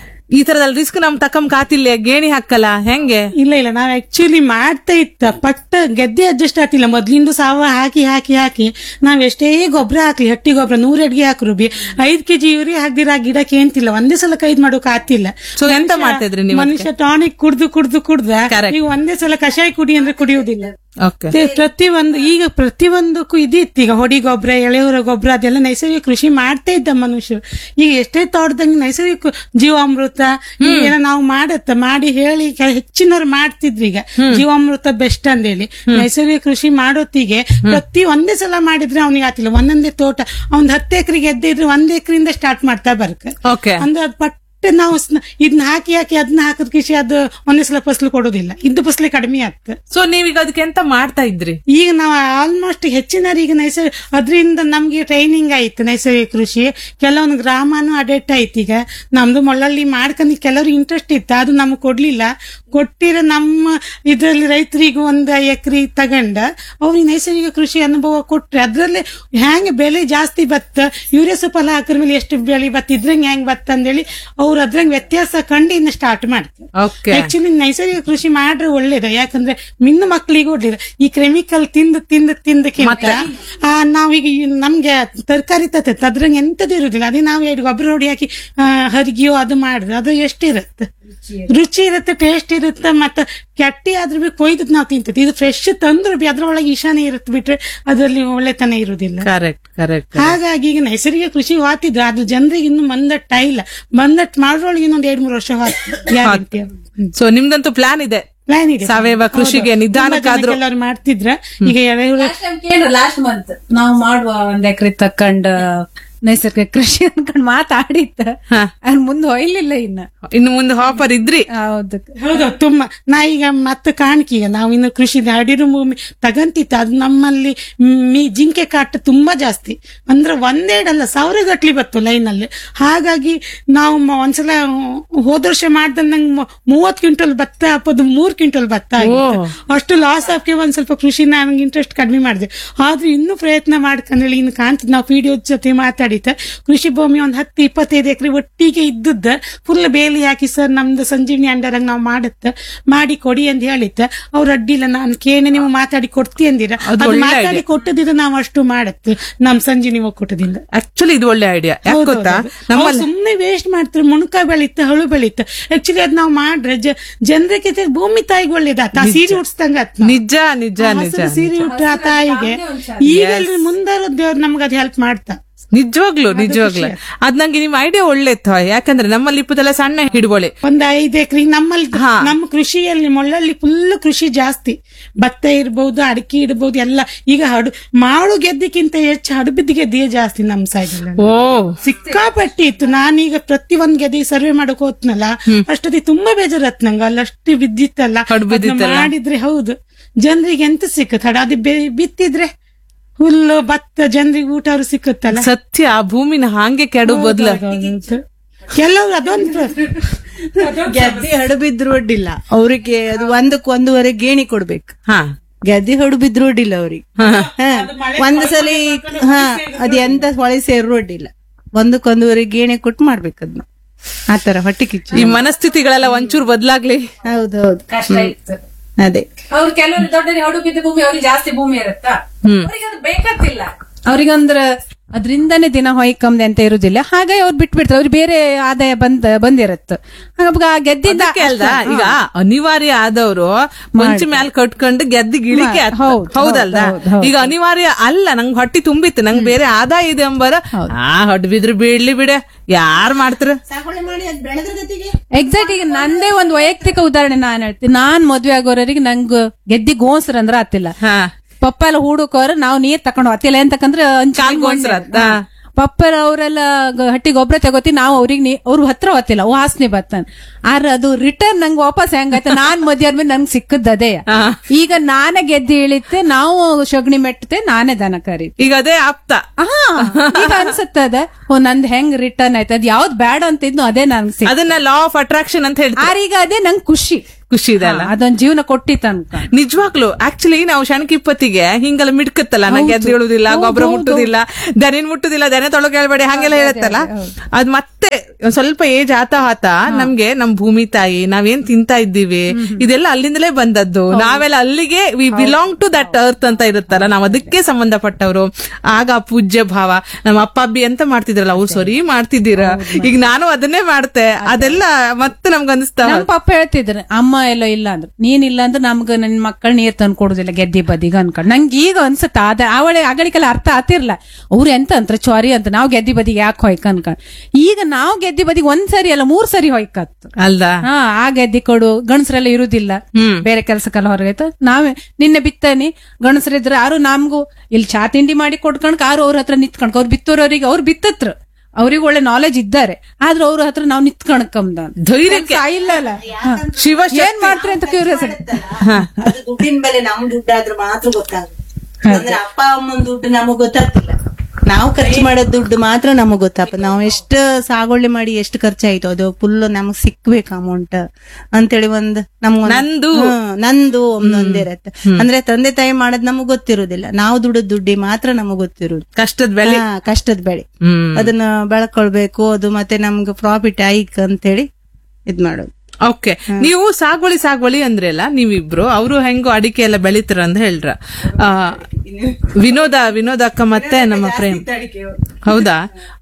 ಈ ತರದಲ್ಲಿ ರಿಸ್ಕ್ ನಮ್ ತಕ್ಕಂಕ್ ಆತಿಲ್ಲ ಗೇಣಿ ಹಾಕಲ್ಲ ಹೆಂಗೆ ಇಲ್ಲ ಇಲ್ಲ ನಾವ್ ಆಕ್ಚುಲಿ ಮಾಡ್ತಾ ಇತ್ತ ಪಟ್ಟ ಗೆದ್ದೆ ಅಡ್ಜಸ್ಟ್ ಆಗ್ತಿಲ್ಲ ಮೊದ್ಲಿಂದ ಸಾವ ಹಾಕಿ ಹಾಕಿ ಹಾಕಿ ನಾವ್ ಎಷ್ಟೇ ಗೊಬ್ಬರ ಹಾಕ್ಲಿ ಹಟ್ಟಿ ಗೊಬ್ಬರ ನೂರ ಅಡ್ಗೆ ಹಾಕ್ರು ಬಿ ಐದ್ ಕೆಜಿ ಯೂರಿ ಹಾಕ್ದಿರ ಆ ಗಿಡಕ್ಕೆ ಏನ್ತಿಲ್ಲ ಒಂದೇ ಸಲ ಕೈದ್ ಮಾಡೋಕ್ ಆಗ್ತಿಲ್ಲ So ಎಂತ ಮಾಡ್ತಿದ್ರಿ ನೀವು ಮನುಷ್ಯ ಟಾನಿಕ್ ಕುಡ್ದು ಕುಡ್ದು ಕುಡ್ದ Correct. ಈಗ ಒಂದೇ ಸಲ ಕಷಾಯ ಕುಡಿ ಅಂದ್ರೆ ಕುಡಿಯುವುದಿಲ್ಲ ಓಕೆ ಮತ್ತೆ ಪ್ರತಿಯೊಂದು ಈಗ ಪ್ರತಿಯೊಂದಕ್ಕೂ ಇದಿತ್ತು ಈಗ ಹೊಡಿ ಗೊಬ್ಬರ ಎಳೆಯೂರ ಗೊಬ್ಬರ ಅದೆಲ್ಲ ನೈಸರ್ಗಿಕ ಕೃಷಿ ಮಾಡ್ತಾ ಇದ್ದ ಮನುಷ್ಯರು ಈಗ ಎಷ್ಟೇ ತೋಟದಂಗೆ ನೈಸರ್ಗಿಕ ಜೀವಾಮೃತ ಈಗ ಏನೋ ನಾವು ಮಾಡತ್ತ ಮಾಡಿ ಹೇಳಿ ಕೆ- ಹೆಚ್ಚಿನವ್ರು ಮಾಡ್ತಿದ್ವಿ ಈಗ ಜೀವಾಮೃತ ಬೆಸ್ಟ್ ಅಂದೇಳಿ ನೈಸರ್ಗಿಕ ಕೃಷಿ ಮಾಡೋತ್ತಿಗೆ ಪ್ರತಿ ಒಂದೇ ಸಲ ಮಾಡಿದ್ರೆ ಅವನಿಗೆ ಆತಿಲ್ಲ ಒಂದೊಂದೇ ತೋಟ ಅವ್ನ್ ಹತ್ತು ಎಕರೆ ಗೆದ್ದೆ ಇದ್ರೆ ಒಂದ್ ಎಕರೆಯಿಂದ ಸ್ಟಾರ್ಟ್ ಮಾಡ್ತಾ ಬರ್ಕ ಓಕೆ ಅಂದ್ರೆ ಅದ್ ಪಟ್ಟ ನಾವು ಸ್ನ- ಇದನ್ನ ಹಾಕಿ ಹಾಕಿ ಅದನ್ನ ಹಾಕಿದ ಕೃಷಿ ಅದು ಒಂದೇ ಸಲ ಫಸಲು ಕೊಡೋದಿಲ್ಲ ಇದ್ದು ಫಸಲು ಕಡಿಮೆ ಆಗ್ತದೆ ಸೊ ನೀವೀಗ ಅದಕ್ಕೆ ಎಂತ ಮಾಡ್ತಾ ಇದ್ರಿ ಈಗ ನಾವು ಆಲ್ಮೋಸ್ಟ್ ಹೆಚ್ಚಿನವ್ರು ಈಗ ನೈಸರ್ಗ ಅದರಿಂದ ನಮ್ಗೆ ಟ್ರೈನಿಂಗ್ ಆಯ್ತು ನೈಸರ್ಗಿಕ ಕೃಷಿ ಕೆಲವೊಂದು ಗ್ರಾಮನೂ ಅಡೆಕ್ಟ್ ಆಯ್ತು ಈಗ ನಮ್ದು ಮೊಳ್ಳಲ್ಲಿ ಮಾಡ್ಕೊಂಡು ಕೆಲವ್ರಿಗೆ ಇಂಟ್ರೆಸ್ಟ್ ಇತ್ತು ಅದು ನಮ್ಗೆ ಕೊಡ್ಲಿಲ್ಲ ಕೊಟ್ಟಿರೋ ನಮ್ಮ ಇದರಲ್ಲಿ ರೈತರಿಗೆ ಒಂದು ಎಕರೆ ತಗೊಂಡ ಅವ್ರಿಗೆ ನೈಸರ್ಗಿಕ ಕೃಷಿ ಅನುಭವ ಕೊಟ್ರೆ ಅದ್ರಲ್ಲೇ ಹ್ಯಾಂಗ ಬೆಲೆ ಜಾಸ್ತಿ ಬತ್ತ ಯೂರಿಯಾ ಸೊಪ್ಪಲ ಹಾಕಿದ ಮೇಲೆ ಎಷ್ಟು ಬೆಳೆ ಬತ್ತ ಇದ್ರಂಗೆ ಹೆಂಗ್ ಬತ್ತ ಅಂದೇಳಿ ಅವ್ರು ಅದ್ರಂಗೆ ವ್ಯತ್ಯಾಸ ಕಂಡು ಇನ್ನು ಸ್ಟಾರ್ಟ್ ಮಾಡ್ತಾರೆ ಓಕೆ ಆಕ್ಚುಲಿ ನೈಸರ್ಗಿಕ ಕೃಷಿ ಮಾಡ್ರೆ ಒಳ್ಳೇದು ಯಾಕಂದ್ರೆ ಮಿನ್ನು ಮಕ್ಕಳಿಗೆ ಒಳ್ಳೇದು ಈ ಕೆಮಿಕಲ್ ತಿಂದು ತಿಂದು ತಿಂದಕ್ಕಿಂತ ಆ, ನಾವೀಗ ಈ ನಮ್ಗೆ ತರಕಾರಿ ತತ್ತೆ ಅದ್ರಂಗೆ ಎಂತದ್ದು ಇರುದಿಲ್ಲ ಅದೇ ನಾವು ಎರಡು ಗೊಬ್ಬರ ಹೊಡಿ ಹಾಕಿ ಆ, ಹರಿಗೆಯೋ ಅದು ಮಾಡಿದ್ರೆ ಅದು ಎಷ್ಟಿರುತ್ತೆ ರುಚಿ ಇರುತ್ತೆ ಟೇಸ್ಟ್ ಇರುತ್ತೆ ಮತ್ತೆ ಕೆಟ್ಟಿ ಆದ್ರೂ ಬಿ ಕೊಯ್ದು ನಾವು ತಿಂತೀವಿ ಇದು ಫ್ರೆಶ್ ತಂದ್ರು ಬಿ ಅದ್ರೊಳಗೆ ಈಶಾನೆ ಇರುತ್ತೆ ಬಿಟ್ರೆ ಅದರಲ್ಲಿ ಒಳ್ಳೆತನ ಇರುವುದಿಲ್ಲ ಕರೆಕ್ಟ್ ಕರೆಕ್ಟ್ ಹಾಗಾಗಿ ಈಗ ನೈಸರ್ಗಿಕ ಕೃಷಿ ಹೋತಿದ್ರು ಅದು ಜನರಿಗೆ ಇನ್ನು ಮಂದಟ್ಟ ಇಲ್ಲ ಮಂದಟ್ ಮಾಡ್ರೊಳಗೆ ಇನ್ನೊಂದ್ ಎರಡ್ ಮೂರು ವರ್ಷ ಗ್ಯಾರಂಟಿ ಸೊ ನಿಮ್ದಂತೂ ಪ್ಲಾನ್ ಇದೆ ಪ್ಲಾನ್ ಇದೆ ಸಾವಯವ ಕೃಷಿಗೆ ನಿಧಾನಕ್ಕಾದ್ರೂ ಎಲ್ಲರೂ ಮಾಡ್ತಿದ್ರ ಈಗ ಎಳೆಹುಳ ಲಾಸ್ಟ್ ಮಂತ್ ನಾವು ಮಾಡುವ ಒಂದ್ ಎಕರೆ ತಕೊಂಡ್ ನೈಸರ್ಗಿಕ ಕೃಷಿ ಅನ್ಕೊಂಡ್ ಮಾತಾಡಿತ್ತ ಹಾ. ಅದ್ ಮುಂದೆ ಹೊಯ್ಲಿಲ್ಲ ಇನ್ನ ಇನ್ನು ಮುಂದೆ ಹಾಪರ್ ಇದ್ರಿ ಹೌದು ಹೌದು ತುಂಬಾ ನಾ ಈಗ ಮತ್ತೆ ಕಾಣಿಕೆ ಈಗ ನಾವು ಇನ್ನು ಕೃಷಿ ಹಡಿರು ಭೂಮಿ ತಗಂತಿತ್ತು ಅದು ನಮ್ಮಲ್ಲಿ ಮೀ ಜಿಂಕೆ ಕಾಟ ತುಂಬಾ ಜಾಸ್ತಿ ಅಂದ್ರೆ ಒಂದೆರಡಲ್ಲ ಸಾವಿರ ಗಟ್ಲಿ ಬತ್ತು ಲೈನಲ್ಲಿ ಹಾಗಾಗಿ ನಾವು ಮ- ಒಂದ್ಸಲ ಹೋದ ವರ್ಷ ಮಾಡ್ದ ನಂಗೆ ಮೂವತ್ ಕ್ವಿಂಟಲ್ ಭತ್ತ ಹಾಕೋದು ಮೂರ್ ಕ್ವಿಂಟಲ್ ಭತ್ತ ಆಗಿತ್ತು. ಅಷ್ಟು ಲಾಸ್ ಹಾಕಿ ಒಂದ್ ಸ್ವಲ್ಪ ಕೃಷಿ ನನಗೆ ಇಂಟ್ರೆಸ್ಟ್ ಕಡಿಮೆ ಮಾಡಿದೆ ಆದ್ರೂ ಇನ್ನೂ ಪ್ರಯತ್ನ ಮಾಡ್ಕೊಂಡ್ರೆ ಇನ್ನು ಕಾಣ್ತದೆ ನಾವು ಪಿಡಿಒ ಜೊತೆ ಮಾತಾಡಿದ್ದೆ ಕೃಷಿ ಭೂಮಿ ಒಂದ್ ಹತ್ತು ಇಪ್ಪತ್ತೈದು ಎಕರೆ ಒಟ್ಟಿಗೆ ಇದ್ದದ್ದ ಫುಲ್ ಬೇಲಿ ಹಾಕಿ ಸರ್ ನಮ್ದು ಸಂಜೀವಿನಿ ಅಂಡರ್ ನಾವು ಮಾಡುತ್ತ ಮಾಡಿ ಕೊಡಿ ಅಂತ ಹೇಳಿತ್ತ ಅವ್ರು ಅಡ್ಡಿಲ್ಲ ನಾನು ಕೇಳಿ ನೀವು ಮಾತಾಡಿ ಕೊಡ್ತಿ ಅಂದಿರ ಅದು ಅದು ಒಳ್ಳೆ ಮಾತಾಡಿ ಕೊಟ್ಟದಿದ್ರೆ ನಾವು ಅಷ್ಟು ಮಾಡತ್ತೆ ನಮ್ ಸಂಜೀವಿನಿ ಒಕ್ಕೂಟದಿಂದ ಆಕ್ಚುಲಿ ಇದು ಒಳ್ಳೆ ಐಡಿಯಾ ಯಾಕೆ ಗೊತ್ತಾ ಅವ್ರು ನಮ್ಮಲ್ಲಿ ಸುಮ್ನೆ ವೇಸ್ಟ್ ಮಾಡ್ತಾರೆ ಮುಣಕ ಬೆಳೀತ ಹಳು ಬೆಳೀತ ಆಕ್ಚುಲಿ ಅದ್ ನಾವು ಮಾಡ್ರೆ ಜನರಿಗೆ ಭೂಮಿ ತಾಯಿಗೆ ಒಳ್ಳೇದಾತ ಆ ಸೀರೆ ಉಡ್ಸ್ದಂಗ ಆತ್ ನಾವು. ನಿಜ ನಿಜ ಆ ನಿಜ ಹಸಿರು ಸೀರೆ ಉಟ್ಟ ಆ ತಾಯಿಗೆ ಈಗ ಮುಂದಾರ ದೇವ್ರು ನಮ್ಗೆ ಅದ್ ಹೆಲ್ಪ್ ಮಾಡ್ತಾ ನಿಜವಾಗ್ಲು ನಿಜವಾಗ್ಲು ಅದ್ ನಂಗೆ ನಿಮ್ ಐಡಿಯಾ ಒಳ್ಳೇತ್ ಯಾಕಂದ್ರೆ ನಮ್ಮಲ್ಲಿ ಇಪ್ಪತ್ತೆಲ್ಲ ಸಣ್ಣ ಹಿಡ್ಬೋಳೆ ಒಂದ್ ಐದ್ ಎಕರೆ ನಮ್ಮಲ್ಲಿ ಹಾ. ನಮ್ಮ ಕೃಷಿಯಲ್ಲಿ ಮೊಳ್ಳಲ್ಲಿ ಫುಲ್ ಕೃಷಿ ಜಾಸ್ತಿ ಭತ್ತ ಇರ್ಬಹುದು ಅಡಿಕೆ ಇಡ್ಬಹುದು ಎಲ್ಲ ಈಗ ಹಡು ಮಾಡು ಗೆದ್ದಕ್ಕಿಂತ ಹೆಚ್ಚು ಹಡಬಿದ್ದ ಗೆದ್ದಿಗೆ ಜಾಸ್ತಿ ನಮ್ ಸೈಡ್ ಓ ಸಿಕ್ಕಾಪಟ್ಟಿ ಇತ್ತು ನಾನೀಗ ಪ್ರತಿ ಒಂದ್ ಗೆದ್ದೆ ಸರ್ವೆ ಮಾಡಕ್ ಹೋತ್ನಲ್ಲ ಅಷ್ಟೊತ್ತಿಗೆ ತುಂಬಾ ಬೇಜಾರತ್ ನಂಗೆ ಅಲ್ಲಷ್ಟು ಬಿದ್ದಿತ್ತಲ್ಲ ಹಡ್ ಬಿದ್ದಿತ್ತಲ್ಲ. ಅದ್ನ ಮಾಡಿದ್ರೆ ಹೌದು ಜನರಿಗೆ ಎಂತ ಸಿಕ್ಕತ್ ಹಡ ಅದು ಬೆ- ಬಿತ್ತಿದ್ರೆ ಹುಲ್ಲು ಭತ್ತ ಜನರಿಗೆ ಊಟ ಅವ್ರು ಸಿಕ್ಕುತ್ತಲ್ಲ ಸತ್ಯ ಆ ಭೂಮಿನ ಹಾಂಗೆ ಕೆಡು ಬದ್ಲ ಕೆಲವ್ರು ಅದೊಂದು ಗೆದ್ದೆ ಹಡಬಿದ್ರು ಅಡ್ಡಿಲ್ಲ ಅವ್ರಿಗೆ ಅದು ಒಂದಕ್ಕೆ ಒಂದೂವರೆ ಗೇಣಿ ಕೊಡ್ಬೇಕು ಹಾ ಗೆದ್ದೆ ಹಡಬಿದ್ರು ಅಡ್ಡಿಲ್ಲ ಅವ್ರಿಗೆ ಹಾ. ಒಂದ್ ಸಲ ಹಾ ಅದ್ ಎಂತ ಹೊಳೆ ಸೇರು ಅಡ್ಡಿಲ್ಲ ಒಂದಕ್ಕೊಂದೂವರೆ ಗೇಣಿ ಕೊಟ್ಟು ಮಾಡ್ಬೇಕು ಅದನ್ನ ಆತರ ಹೊಟ್ಟೆ ಕಿಚ್ಚು ಈ ಮನಸ್ಥಿತಿಗಳೆಲ್ಲ ಒಂಚೂರು ಬದ್ಲಾಗ್ಲಿ ಹೌದೌದು ಕಷ್ಟ ಇತ್ತು ಅದೇ ಅವ್ರು ಕೆಲವರು ದೊಡ್ಡ ಹಡು ಬಿದ್ದ ಭೂಮಿ ಅವ್ರಿಗೆ ಜಾಸ್ತಿ ಭೂಮಿ ಇರುತ್ತಾ ಅವ್ರಿಗೆ ಅದು ಬೇಕತ್ತಿಲ್ಲ ಅವ್ರಿಗಂದ್ರ ಅದ್ರಿಂದನೇ ದಿನ ಹೊಯ್ಕಂದೆ ಅಂತ ಇರುದಿಲ್ಲ ಹಾಗಾಗಿ ಅವ್ರು ಬಿಟ್ಬಿಡ್ತಾರೆ ಅವ್ರಿಗೆ ಬೇರೆ ಆದಾಯ ಬಂದ ಬಂದಿರತ್ತ ಹಾಗಾಗಿ ಆ ಗೆದ್ದಿದ್ದ ಅದಕ್ಕೆ ಅಲ್ದ ಈಗ ಅನಿವಾರ್ಯ ಆದವರು ಮಂಚ ಮ್ಯಾಲ್ ಕಟ್ಕೊಂಡು ಗೆದ್ದಿ ಗಿಳಿಕೆ ಆತ್. ಹೌದು, ಹೌದಲ್ದ ಹೌದು, ಹೌದು. ಈಗ ಅನಿವಾರ್ಯ ಅಲ್ಲ ನಂಗ್ ಹೊಟ್ಟಿ ತುಂಬಿತ್ತು ನಂಗ್ ಬೇರೆ ಆದಾಯ ಇದೆ ಎಂಬರ ಆ ಹೊಡ್ ಬಿದ್ರು ಬೀಳ್ಲಿ ಬಿಡೆ ಯಾರ್ ಮಾಡ್ತಾರ ಎಕ್ಸಾಕ್ಟ್ ಈಗ ನಂದೇ ಒಂದು ವೈಯಕ್ತಿಕ ಉದಾಹರಣೆ ನಾನ್ ಹೇಳ್ತೀನಿ ನಾನ್ ಮದ್ವೆ ಆಗೋರಿಗೆ ನಂಗ್ ಗೆದ್ದಿ ಗೋನ್ಸ್ರ ಅಂದ್ರ ಆತಿಲ್ಲ ಹಾ ಪಪ್ಪ ಎಲ್ಲ ಹೂಡಕೋರ ನಾವು ನೀರ್ ತಕೊಂಡು ಹೋಗ್ತಿಲ್ಲ ಎಂತಕಂದ್ರೆ ಕಾಲ್ ಗೋನ್ಸ್ರ ಆತ್ತ. ಪಪ್ಪರ ಅವರೆಲ್ಲ ಹಟ್ಟಿ ಗೊಬ್ಬರ ತಗೋತಿ ನಾವು ಅವ್ರಿಗೆ ಅವ್ರ ಹತ್ರ ಹೊತ್ತಿಲ್ಲ ವಾಸನೆ ಬತ್ತಾನ ಆದ್ರೆ ಅದು ರಿಟರ್ನ್ ನಂಗೆ ವಾಪಸ್ ಹೆಂಗಾಯ್ತು ನಾನ್ ಮದ್ವೆ ಆದ್ಮೇಲೆ ನಂಗೆ ಸಿಕ್ಕದ್ದದೇ ಈಗ ನಾನೇ ಗೆದ್ದಿ ಇಳಿತೆ ನಾವು ಸೊಗಣಿ ಮೆಟ್ಟತೆ ನಾನೇ ದನ ಕರಿ ಈಗ ಅದೇ ಆಪ್ತ ಹಾ ಈಗ ಅನ್ಸುತ್ತದ ಓ ನಂದ್ ಹೆಂಗ್ ರಿಟರ್ನ್ ಆಯ್ತು ಅದ್ ಯಾವ್ದ್ ಬ್ಯಾಡ್ ಅಂತಿದ್ನು ಅದೇ ನನ್ಗೆ ಸಿಕ್ ಅದನ್ನ ಲಾ ಆಫ್ ಅಟ್ರಾಕ್ಷನ್ ಅಂತ ಹೇಳ್ತಾರೆ ಆರೀಗ ಅದೇ ನಂಗೆ ಖುಷಿ ಖುಷಿ ಇದೆ ಅಲ್ಲ ಅದೊಂದ್ ಜೀವನ ಕೊಟ್ಟಿತ್ತು ಅನ್ಕ ನಿಜವಾಗ್ಲು ಆಕ್ಚುಲಿ ನಾವು ಶಣಕಿಪ್ಪತ್ತಿಗೆ ಹಿಂಗೆಲ್ಲ ಮಿಡ್ಕತ್ತಲ್ಲ ನಂಗೆ ಎದ್ದು ಹೇಳುದಿಲ್ಲ ಗೊಬ್ಬರ ಮುಟ್ಟುದಿಲ್ಲ ದನಿನ್ ಮುಟ್ಟುದಿಲ್ಲ ದನ ತೊಳಗೆ ಹೇಳ್ಬೇಡಿ ಹಂಗೆಲ್ಲ ಹೇಳುತ್ತಲ್ಲ ಅದ್ ಮತ್ತೆ ಒಂದ್ ಸ್ವಲ್ಪ ಏಜ್ ಆತ ಆತ ನಮ್ಗೆ ನಮ್ ಭೂಮಿ ತಾಯಿ ನಾವೇನ್ ತಿಂತಾ ಇದ್ದೀವಿ ಇದೆಲ್ಲ ಅಲ್ಲಿಂದಲೇ ಬಂದದ್ದು ನಾವೆಲ್ಲ ಅಲ್ಲಿಗೆ we belong to that earth ಅಂತ ಇರುತ್ತಲ್ಲ ನಾವ್ ಅದಕ್ಕೆ ಸಂಬಂಧಪಟ್ಟವರು ಆಗ ಆ ಪೂಜ್ಯ ಭಾವ ನಮ್ಮ ಅಪ್ಪ ಅಬ್ಬಿ ಎಂತ ಮಾಡ್ತಿದ್ರಲ್ಲ ಅವ್ರು ಸರಿ ಮಾಡ್ತಿದ್ದೀರ ಈಗ ನಾನು ಅದನ್ನೇ ಮಾಡ್ತೆ ಅದೆಲ್ಲ ಮತ್ತೆ ನಮ್ಗೆ ಅನಿಸ್ತಾ ನಮ್ ಪಪ್ಪ ಹೇಳ್ತಿದ್ರು ಅಮ್ಮ ಎಲ್ಲ ಇಲ್ಲ ಅಂದ್ರು ನೀನ್ ಇಲ್ಲ ಅಂದ್ರೆ ನಮ್ಗ ನನ್ ಮಕ್ಕಳು ನೀರ್ ತಂದು ಕೊಡುದಿಲ್ಲ ಗೆದ್ದಿ ಬದಿಗ ಅನ್ಕೊಂಡ್ ನಂಗೆ ಈಗ ಅನ್ಸುತ್ತ ಅದ ಅವಳೆ ಅಗಳಿಗೆಲ್ಲ ಅರ್ಥ ಆತಿರ್ಲ ಅವ್ರು ಎಂತ ಅಂತ್ರ ಚ್ವಾರಿ ಅಂತ ನಾವ್ ಗೆದ್ದಿ ಬದಿಗೆ ಯಾಕೆ ಹೊಯ್ಕ ಅನ್ಕೊಂಡ್ ಈಗ ನಾವ್ ಗೆದ್ದಿ ಬದಿಗೆ ಒಂದ್ ಸರಿ ಅಲ್ಲ ಮೂರ್ ಸರಿ ಹೊಯ್ಕತ್ತು ಅಲ್ದಾ ಹಾ ಆ ಗೆದ್ದಿ ಕೊಡು ಗಣಸರೆಲ್ಲ ಇರುದಿಲ್ಲ ಬೇರೆ ಕೆಲ್ಸಕ್ಕೆಲ್ಲ ಹೊರಗಾಯ್ತು ನಾವೇ ನಿನ್ನೆ ಬಿತ್ತಾನಿ ಗಣಸರಿದ್ರೆ ಯಾರು ನಮ್ಗೂ ಇಲ್ಲಿ ಚಾ ತಿಂಡಿ ಮಾಡಿ ಕೊಡ್ಕೊಂಡ್ ಯಾರು ಅವ್ರ ಹತ್ರ ನಿಂತ್ಕೊಂಡ್ ಅವ್ರು ಬಿತ್ತೋರವ್ರಿಗೆ ಅವ್ರು ಬಿತ್ತತ್ರ ಅವ್ರಿಗೆ ಒಳ್ಳೆ ನಾಲೆಜ್ ಇದ್ದಾರೆ ಆದ್ರೆ ಅವ್ರ ಹತ್ರ ನಾವ್ ನಿಂತ್ಕೊಂಡ್ಕಂದ ಧೈರ್ಯಕ್ಕೆ ಇಲ್ಲಲ್ಲ ಶಿವ ಏನ್ ಮಾಡ್ತಾರೆ ಅಂತ ಕ್ಯೂರಿಯಾಸಿಟಿ ಅದು ದುಡ್ಡಿನ ಬೆಲೆ ನಮ್ ದುಡ್ಡಾದ್ರೆ ಮಾತ್ರ ಗೊತ್ತಾಗುತ್ತೆ ಅಂದ್ರೆ ಅಪ್ಪ ಅಮ್ಮನ ದುಡ್ಡು ನಮಗ್ ಗೊತ್ತಾಗ್ತಿಲ್ಲ ನಾವು ಖರ್ಚು ಮಾಡೋ ದುಡ್ಡು ಮಾತ್ರ ನಮಗ್ ಗೊತ್ತಾಪ ನಾವು ಎಷ್ಟು ಸಾಗುವಳಿ ಮಾಡಿ ಎಷ್ಟು ಖರ್ಚಾಯ್ತು ಅದು ಫುಲ್ ನಮಗ್ ಸಿಕ್ಬೇಕು ಅಮೌಂಟ್ ಅಂತೇಳಿ ಒಂದ್ ನಮ್ಗೊಂದ್ ನಂದು. ಹ್ಮ್, ನಂದು ಒಂದೊಂದಿರತ್ತೆ ಅಂದ್ರೆ ತಂದೆ ತಾಯಿ ಮಾಡೋದ್ ನಮಗ್ ಗೊತ್ತಿರುದಿಲ್ಲ ನಾವು ದುಡ್ಡು ದುಡ್ಡಿ ಮಾತ್ರ ನಮಗ್ ಗೊತ್ತಿರುದು ಕಷ್ಟದ ಬೆಲೆ ಹಾ, ಕಷ್ಟದ ಬೆಳೆ ಹ್ಮ್ ಅದನ್ನ ಬೆಳ್ಕೊಳ್ಬೇಕು ಅದು ಮತ್ತೆ ನಮ್ಗೆ ಪ್ರಾಫಿಟ್ ಆಯ್ಕ್ ಅಂತೇಳಿ ಇದ್ ಮಾಡೋದು ಓಕೆ ನೀವು ಸಾಗುವಳಿ ಸಾಗುವಳಿ ಅಂದ್ರಲ್ಲ ನೀವಿಬ್ರು ಅವರು ಹೆಂಗೋ ಅಡಿಕೆ ಎಲ್ಲ ಬೆಳಿತಾರ ಅಂತ ಹೇಳ್ರ ಆ, ವಿನೋದ ವಿನೋದ ಅಕ್ಕ ಮತ್ತೆ ನಮ್ಮ ಪ್ರೇಮ್ ಹೌದಾ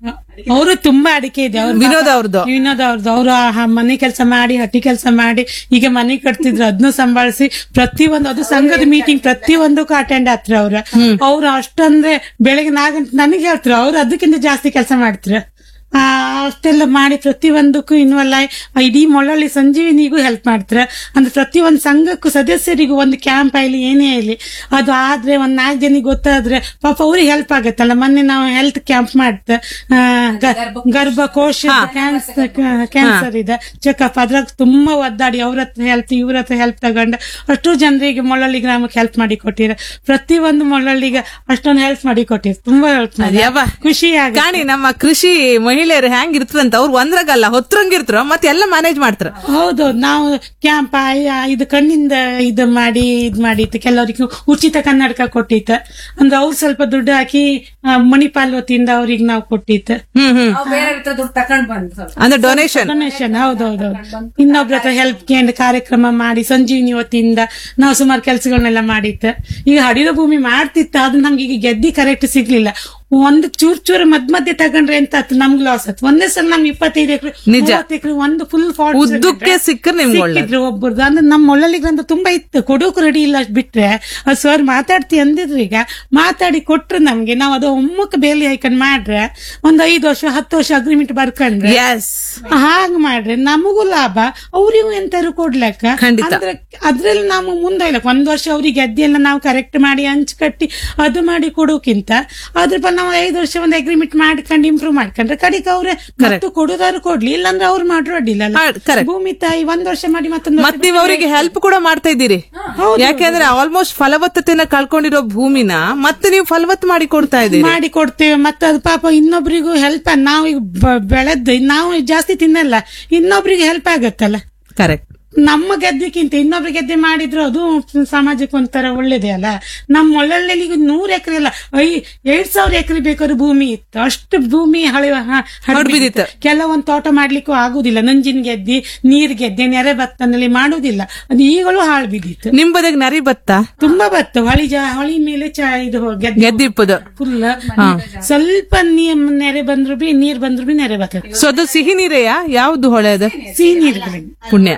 ಅವರು ತುಂಬಾ ಅಡಿಕೆ ಇದೆ ಅವ್ರ ವಿನೋದ ಅವ್ರದ್ದು ವಿನೋದ್ ಅವ್ರದ್ದು ಅವರು ಮನೆ ಕೆಲಸ ಮಾಡಿ ಹಟ್ಟಿ ಕೆಲಸ ಮಾಡಿ ಈಗ ಮನೆ ಕಟ್ತಿದ್ರು ಅದನ್ನು ಸಂಭಾಳಿಸಿ ಪ್ರತಿಯೊಂದು ಅದು ಸಂಘದ ಮೀಟಿಂಗ್ ಪ್ರತಿಯೊಂದಕ್ಕೂ ಅಟೆಂಡ್ ಆತ್ರ ಅವ್ರ ಅವ್ರು ಅಷ್ಟಂದ್ರೆ ಬೆಳಗ್ಗೆ ನಾಲ್ಕು ಗಂಟೆ ನನಗೆ ಹೇಳ್ತಾರೆ ಅವ್ರು ಅದಕ್ಕಿಂತ ಜಾಸ್ತಿ ಕೆಲಸ ಮಾಡ್ತಾರೆ ಆ, ಅಷ್ಟೆಲ್ಲ ಮಾಡಿ ಪ್ರತಿಯೊಂದಕ್ಕೂ ಇನ್ವಾಲ್ವ್ ಇಡೀ ಮೊಳಲಿ ಸಂಜೀವಿನಿಗೂ ಹೆಲ್ಪ್ ಮಾಡ್ತಾರೆ ಅಂದ್ರೆ ಪ್ರತಿಯೊಂದು ಸಂಘಕ್ಕೂ ಸದಸ್ಯರಿಗೂ ಒಂದು ಕ್ಯಾಂಪ್ ಆಗಲಿ ಏನೇ ಆಗಲಿ ಅದು ಆದ್ರೆ ಒಂದ್ ನಾಲ್ಕು ಜನಿಗೆ ಗೊತ್ತಾದ್ರೆ ಪಾಪ ಅವ್ರಿಗೆ ಹೆಲ್ಪ್ ಆಗತ್ತಲ್ಲ ಮೊನ್ನೆ ನಾವು ಹೆಲ್ತ್ ಕ್ಯಾಂಪ್ ಮಾಡ್ತ ಆ, ಗ- ಗರ್ಭಕೋಶ ಕ್ಯಾನ್ಸರ್ ಕ್ಯಾನ್ಸರ್ ಇದೆ ಚೆಕಪ್ ಅದ್ರಾಗ ತುಂಬಾ ಒದ್ದಾಡಿ ಅವ್ರ ಹತ್ರ ಹೆಲ್ಪ್ ಇವ್ರ ಹತ್ರ ಹೆಲ್ಪ್ ತಗೊಂಡು ಅಷ್ಟು ಜನರಿಗೆ ಮೊಳಲಿ ಗ್ರಾಮಕ್ಕೆ ಹೆಲ್ಪ್ ಮಾಡಿ ಕೊಟ್ಟಿರ ಪ್ರತಿಯೊಂದು ಮೊಳಲಿಗೆ ಅಷ್ಟೊಂದು ಹೆಲ್ಪ್ ಮಾಡಿ ಕೊಟ್ಟಿರ ತುಂಬಾ ಹೆಲ್ಪ್ ಮಾಡಿ ಯವ್ವ. ಖುಷಿ ಆಗ ಕಾಣಿ ನಮ್ಮ ಕೃಷಿ ಮಹಿಳೆಯರು ಹೆಂಗ್ ಇರ್ತದಂತ ಅವ್ರು ಒಂದ್ರಾಗಲ್ಲ ಹೊತ್ತರಂಗಿರ್ತಾರ ಮತ್ತೆ ಎಲ್ಲ ಮ್ಯಾನೇಜ್ ಮಾಡ್ತಾರ ಹೌದು ನಾವು ಕ್ಯಾಂಪ್ ಇದು ಕಣ್ಣಿಂದ ಇದು ಮಾಡಿ ಇದ್ ಮಾಡಿತ್ತು ಕೆಲವರಿಗೆ ಉಚಿತ ಕನ್ನಡಕ ಕೊಟ್ಟಿತ್ತು ಅಂದ್ರೆ ಅವ್ರು ಸ್ವಲ್ಪ ದುಡ್ಡು ಹಾಕಿ ಆ, ಮಣಿಪಾಲ್ ವತಿಯಿಂದ ಅವ್ರಿಗೆ ನಾವು ಕೊಟ್ಟಿತ್ತು ಹ್ಮ್ ಹ್ಮ್ ಬೇರೆ ದುಡ್ಡು ತಕೊಂಡ್ ಬಂದ್ ಅಂದ್ರೆ ಡೊನೇಷನ್ ಡೊನೇಷನ್ ಹೌದೌದು ಇನ್ನೊಬ್ರ ಹತ್ರ ಹೆಲ್ಪ್ ಕೇಂದ್ರ ಕಾರ್ಯಕ್ರಮ ಮಾಡಿ ಸಂಜೀವಿನಿ ವತಿಯಿಂದ ನಾವು ಸುಮಾರು ಕೆಲಸಗಳನ್ನೆಲ್ಲ ಮಾಡಿತ್ತು ಈಗ ಹಡಿದ ಭೂಮಿ ಮಾಡ್ತಿತ್ತು ಅದು ನಮ್ಗೆ ಈಗ ಗೆದ್ದಿ ಕರೆಕ್ಟ್ ಸಿಗ್ಲಿಲ್ಲ ಒಂದು ಚೂರ್ ಚೂರ್ ಮದ್ ಮಧ್ಯೆ ತಗೊಂಡ್ರೆ ಎಂತ ಆತು ನಮ್ಗೆ ಲಾಸ್ ಆಯ್ತು ಒಂದೇ ಸಲ ನಮ್ಗೆ ಇಪ್ಪತ್ತೈದು ಎಕರೆ ನಿಜ. ಎಕರೆ ಒಂದು ಫುಲ್ ಫಾರ್ಟ್ ಉದ್ದಕ್ಕೆ ಸಿಕ್ಕರೆ ನಿಮ್ಗೆ ಒಳ್ಳೆ ಸಿಕ್ಕಿದ್ರು ಒಬ್ಬರದು ಅಂದ್ರೆ ನಮ್ಮ ಒಳ್ಳಲಿಗಂತ ತುಂಬಾ ಇತ್ತು ಕೊಡೋಕು ರೆಡಿ ಇಲ್ಲ ಅಷ್ಟ್ ಬಿಟ್ರೆ ಅದು ಸರ್ ಮಾತಾಡ್ತಿ ಅಂದಿದ್ರು ಈಗ ಮಾತಾಡಿ ಕೊಟ್ರು ನಮ್ಗೆ ನಾವು ಅದು ಒಮ್ಮಕ್ಕೆ ಬೇಲಿ ಹಾಕೊಂಡ್ ಮಾಡ್ರೆ ಒಂದ್ ಐದು ವರ್ಷ ಹತ್ತು ವರ್ಷ ಅಗ್ರಿಮೆಂಟ್ ಬರ್ಕೊಂಡ್ರೆ ಎಸ್ ಹಾಗ್ ಮಾಡ್ರೆ ನಮಗೂ ಲಾಭ ಅವ್ರಿಗೂ ಎಂತಾರು ಕೊಡ್ಲಕ್ಕ ಖಂಡಿತ. ಅಂದ್ರೆ ಅದ್ರಲ್ಲಿ ನಾವು ಮುಂದೆ ಇಲ್ಲ ಒಂದ್ ವರ್ಷ ಅವ್ರಿಗೆ ಅದ್ದಿ ಎಲ್ಲ ನಾವು ಕರೆಕ್ಟ್ ಮಾಡಿ ಹಂಚ್ ಕಟ್ಟಿ ಅದು ಮಾಡಿ ಕೊಡೋಕ್ಕಿಂತ ಅದ್ರ ಬ ನಾವು ಐದು ವರ್ಷ ಒಂದು ಅಗ್ರಿಮೆಂಟ್ ಮಾಡ್ಕೊಂಡು ಇಂಪ್ರೂವ್ ಮಾಡ್ಕೊಂಡ್ರೆ ಕಡಿಕ ಅವ್ರೆ ಮತ್ತು ಕೊಡುದಾರು ಕೊಡ್ಲಿ ಇಲ್ಲಾಂದ್ರೆ ಅವ್ರು ಮಾಡ್ರು ಅಡ್ಡಿಲ್ಲ ಹಾ, correct. ಭೂಮಿ ತಾಯಿ ಒಂದ್ ವರ್ಷ ಮಾಡಿ ಮತ್ತೊಂದು ಮತ್ ನೀವ್ ಅವರಿಗೆ ಹೆಲ್ಪ್ ಕೂಡ ಮಾಡ್ತಾ ಇದ್ದೀರಿ ಯಾಕೆಂದ್ರೆ ಆಲ್ಮೋಸ್ಟ್ ಫಲವತ್ತತೆನ ಕಳ್ಕೊಂಡಿರೋ ಭೂಮಿನ ಮತ್ತೆ ನೀವು ಫಲವತ್ತು ಮಾಡಿ ಕೊಡ್ತಾ ಇದ್ದೀರಿ ಮಾಡಿ ಕೊಡ್ತೇವೆ ಮತ್ತೆ ಅದು ಪಾಪ ಇನ್ನೊಬ್ರಿಗೂ ಹೆಲ್ಪ್ ನಾವು ಈಗ ಬ- ಬೆಳೆದ್ದು ನಾವು ಜಾಸ್ತಿ ತಿನ್ನಲ್ಲ ಇನ್ನೊಬ್ರಿಗೆ ಹೆಲ್ಪ್ ಆಗತ್ತಲ್ಲ ಕರೆಕ್ಟ್ ನಮ್ಮ ಗೆದ್ದೆಕ್ಕಿಂತ ಇನ್ನೊಬ್ರು ಗೆದ್ದೆ ಮಾಡಿದ್ರು ಅದು ಸಮಾಜಕ್ಕೆ ಒಂಥರ ಒಳ್ಳೇದೇ ಅಲ್ಲ ನಮ್ಮ ಒಳ್ಳೊಳ್ಳೆಲಿ ಈಗ ನೂರ್ ಎಕರೆ ಅಲ್ಲ ಐ ಎರಡ್ ಸಾವಿರ ಎಕರೆ ಬೇಕಾದ್ರೆ ಭೂಮಿ ಇತ್ತು ಅಷ್ಟು ಭೂಮಿ ಹಳೆ ಹ- ಹರಡ್ ಬಿದ್ದಿತ್ತು. ಕೆಲವೊಂದು ತೋಟ ಮಾಡ್ಲಿಕ್ಕೂ ಆಗುದಿಲ್ಲ ನಂಜಿನ ಗೆದ್ದಿ ನೀರ್ ಗೆದ್ದೆ ನೆರೆ ಭತ್ತನಲ್ಲಿ ಮಾಡುದಿಲ್ಲ ಅದು ಈಗಲೂ ಹಾಳು ಬಿದ್ದಿತ್ತು ನಿಮ್ ಬದಿಗೆ ನರಿ ಬತ್ತ ತುಂಬಾ ಭತ್ತ ಹೊಳಿ ಜಾ ಹೊಳಿ ಮೇಲೆ ಚಾ ಇದು ಗೆದ್ದೆ ಗೆದ್ದಿಪ್ಪದು ಫುಲ್ ಸ್ವಲ್ಪ ನೀರ್ ನೆರೆ ಬಂದ್ರು ಬಿ ನೀರ್ ಬಂದ್ರು ಬಿ ನೆರೆ ಬರ್ತದೆ ಸೊ ಅದು ಸಿಹಿ ನೀರೆಯಾ ಯಾವ್ದು ಹೊಳೆ ಅದು ಸಿಹಿ ನೀರ್ಗಳಿಗೆ ಪುಣ್ಯ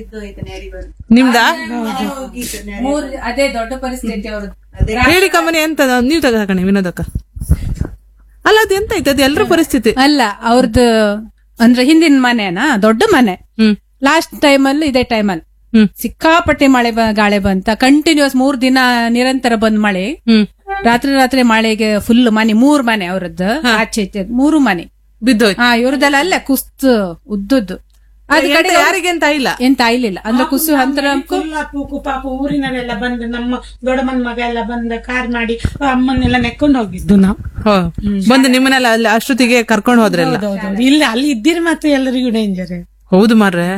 ನಿಮ್ದ ಮೂರ್ ಅದೇ ದೊಡ್ಡ ಪರಿಸ್ಥಿತಿ ಅವ್ರದ್ದು ಹೇಳಿ ಕಮ್ಮನಿ ಎಂತ ನೀವು ತಗೋಕಣಿ ವಿನೋದಕ್ಕ ಅಲ್ಲ ಅದು ಎಂತ ಆಯ್ತು ಅದು ಎಲ್ಲರ ಪರಿಸ್ಥಿತಿ ಅಲ್ಲ ಅವ್ರದ್ದು ಅಂದ್ರೆ ಹಿಂದಿನ ಮನೆನಾ ದೊಡ್ಡ ಮನೆ ಹ್ಮ್ ಲಾಸ್ಟ್ ಟೈಮ್ ಅಲ್ಲಿ ಇದೇ ಟೈಮ್ ಅಲ್ಲಿ ಹ್ಮ್ ಸಿಕ್ಕಾಪಟ್ಟೆ ಮಳೆ ಬ- ಗಾಳಿ ಬಂತ ಕಂಟಿನ್ಯೂಸ್ ಮೂರ್ ದಿನ ನಿರಂತರ ಬಂದ್ ಮಳೆ ಹ್ಮ್ ರಾತ್ರಿ ರಾತ್ರಿ ಮಳೆಗೆ ಫುಲ್ ಮನೆ ಮೂರ್ ಮನೆ ಅವ್ರದ್ದು ಆಚೆ ಈಚೆ ಮೂರು ಮನೆ ಬಿದ್ದೋಯ್ತು ಹಾ ಇವ್ರದೆಲ್ಲ ಅಲ್ಲೇ ಕುಸ್ತು ಉದ್ದುದ್ದು ಅದ್ ಕಡೆ ಯಾರಿಗೆ ಅಂತ ಇಲ್ಲ ಎಂತ ಆಯ್ಲಿಲ್ಲ ಅಂದ್ರೆ ಕುಸು ಹಂತರ ಕುಲ್ಲ ಪೂಕು ಪಾಪ ಊರಿನವರೆಲ್ಲ ಬಂದು ನಮ್ಮ ದೊಡ್ಡಮ್ಮನ ಮಗ ಎಲ್ಲ ಬಂದ ಕಾರ್ ಮಾಡಿ ಅಮ್ಮನ್ನೆಲ್ಲ ನೆಕ್ಕೊಂಡು ಹೋಗಿದ್ದು ನಾವು ಹೋ. ಬಂದು ನಿಮ್ಮನ್ನೆಲ್ಲ ಅಲ್ಲಿ ಅಷ್ಟೊತ್ತಿಗೆ ಕರ್ಕೊಂಡು ಹೋದ್ರಲ್ಲ ಹೌದೌದು ಇಲ್ಲ ಅಲ್ಲಿ ಇದ್ದೀರಿ ಮಾತ್ರ ಎಲ್ಲರಿಗೂ ಡೇಂಜರ್ ಹೌದು ಮಾರ್ರೆ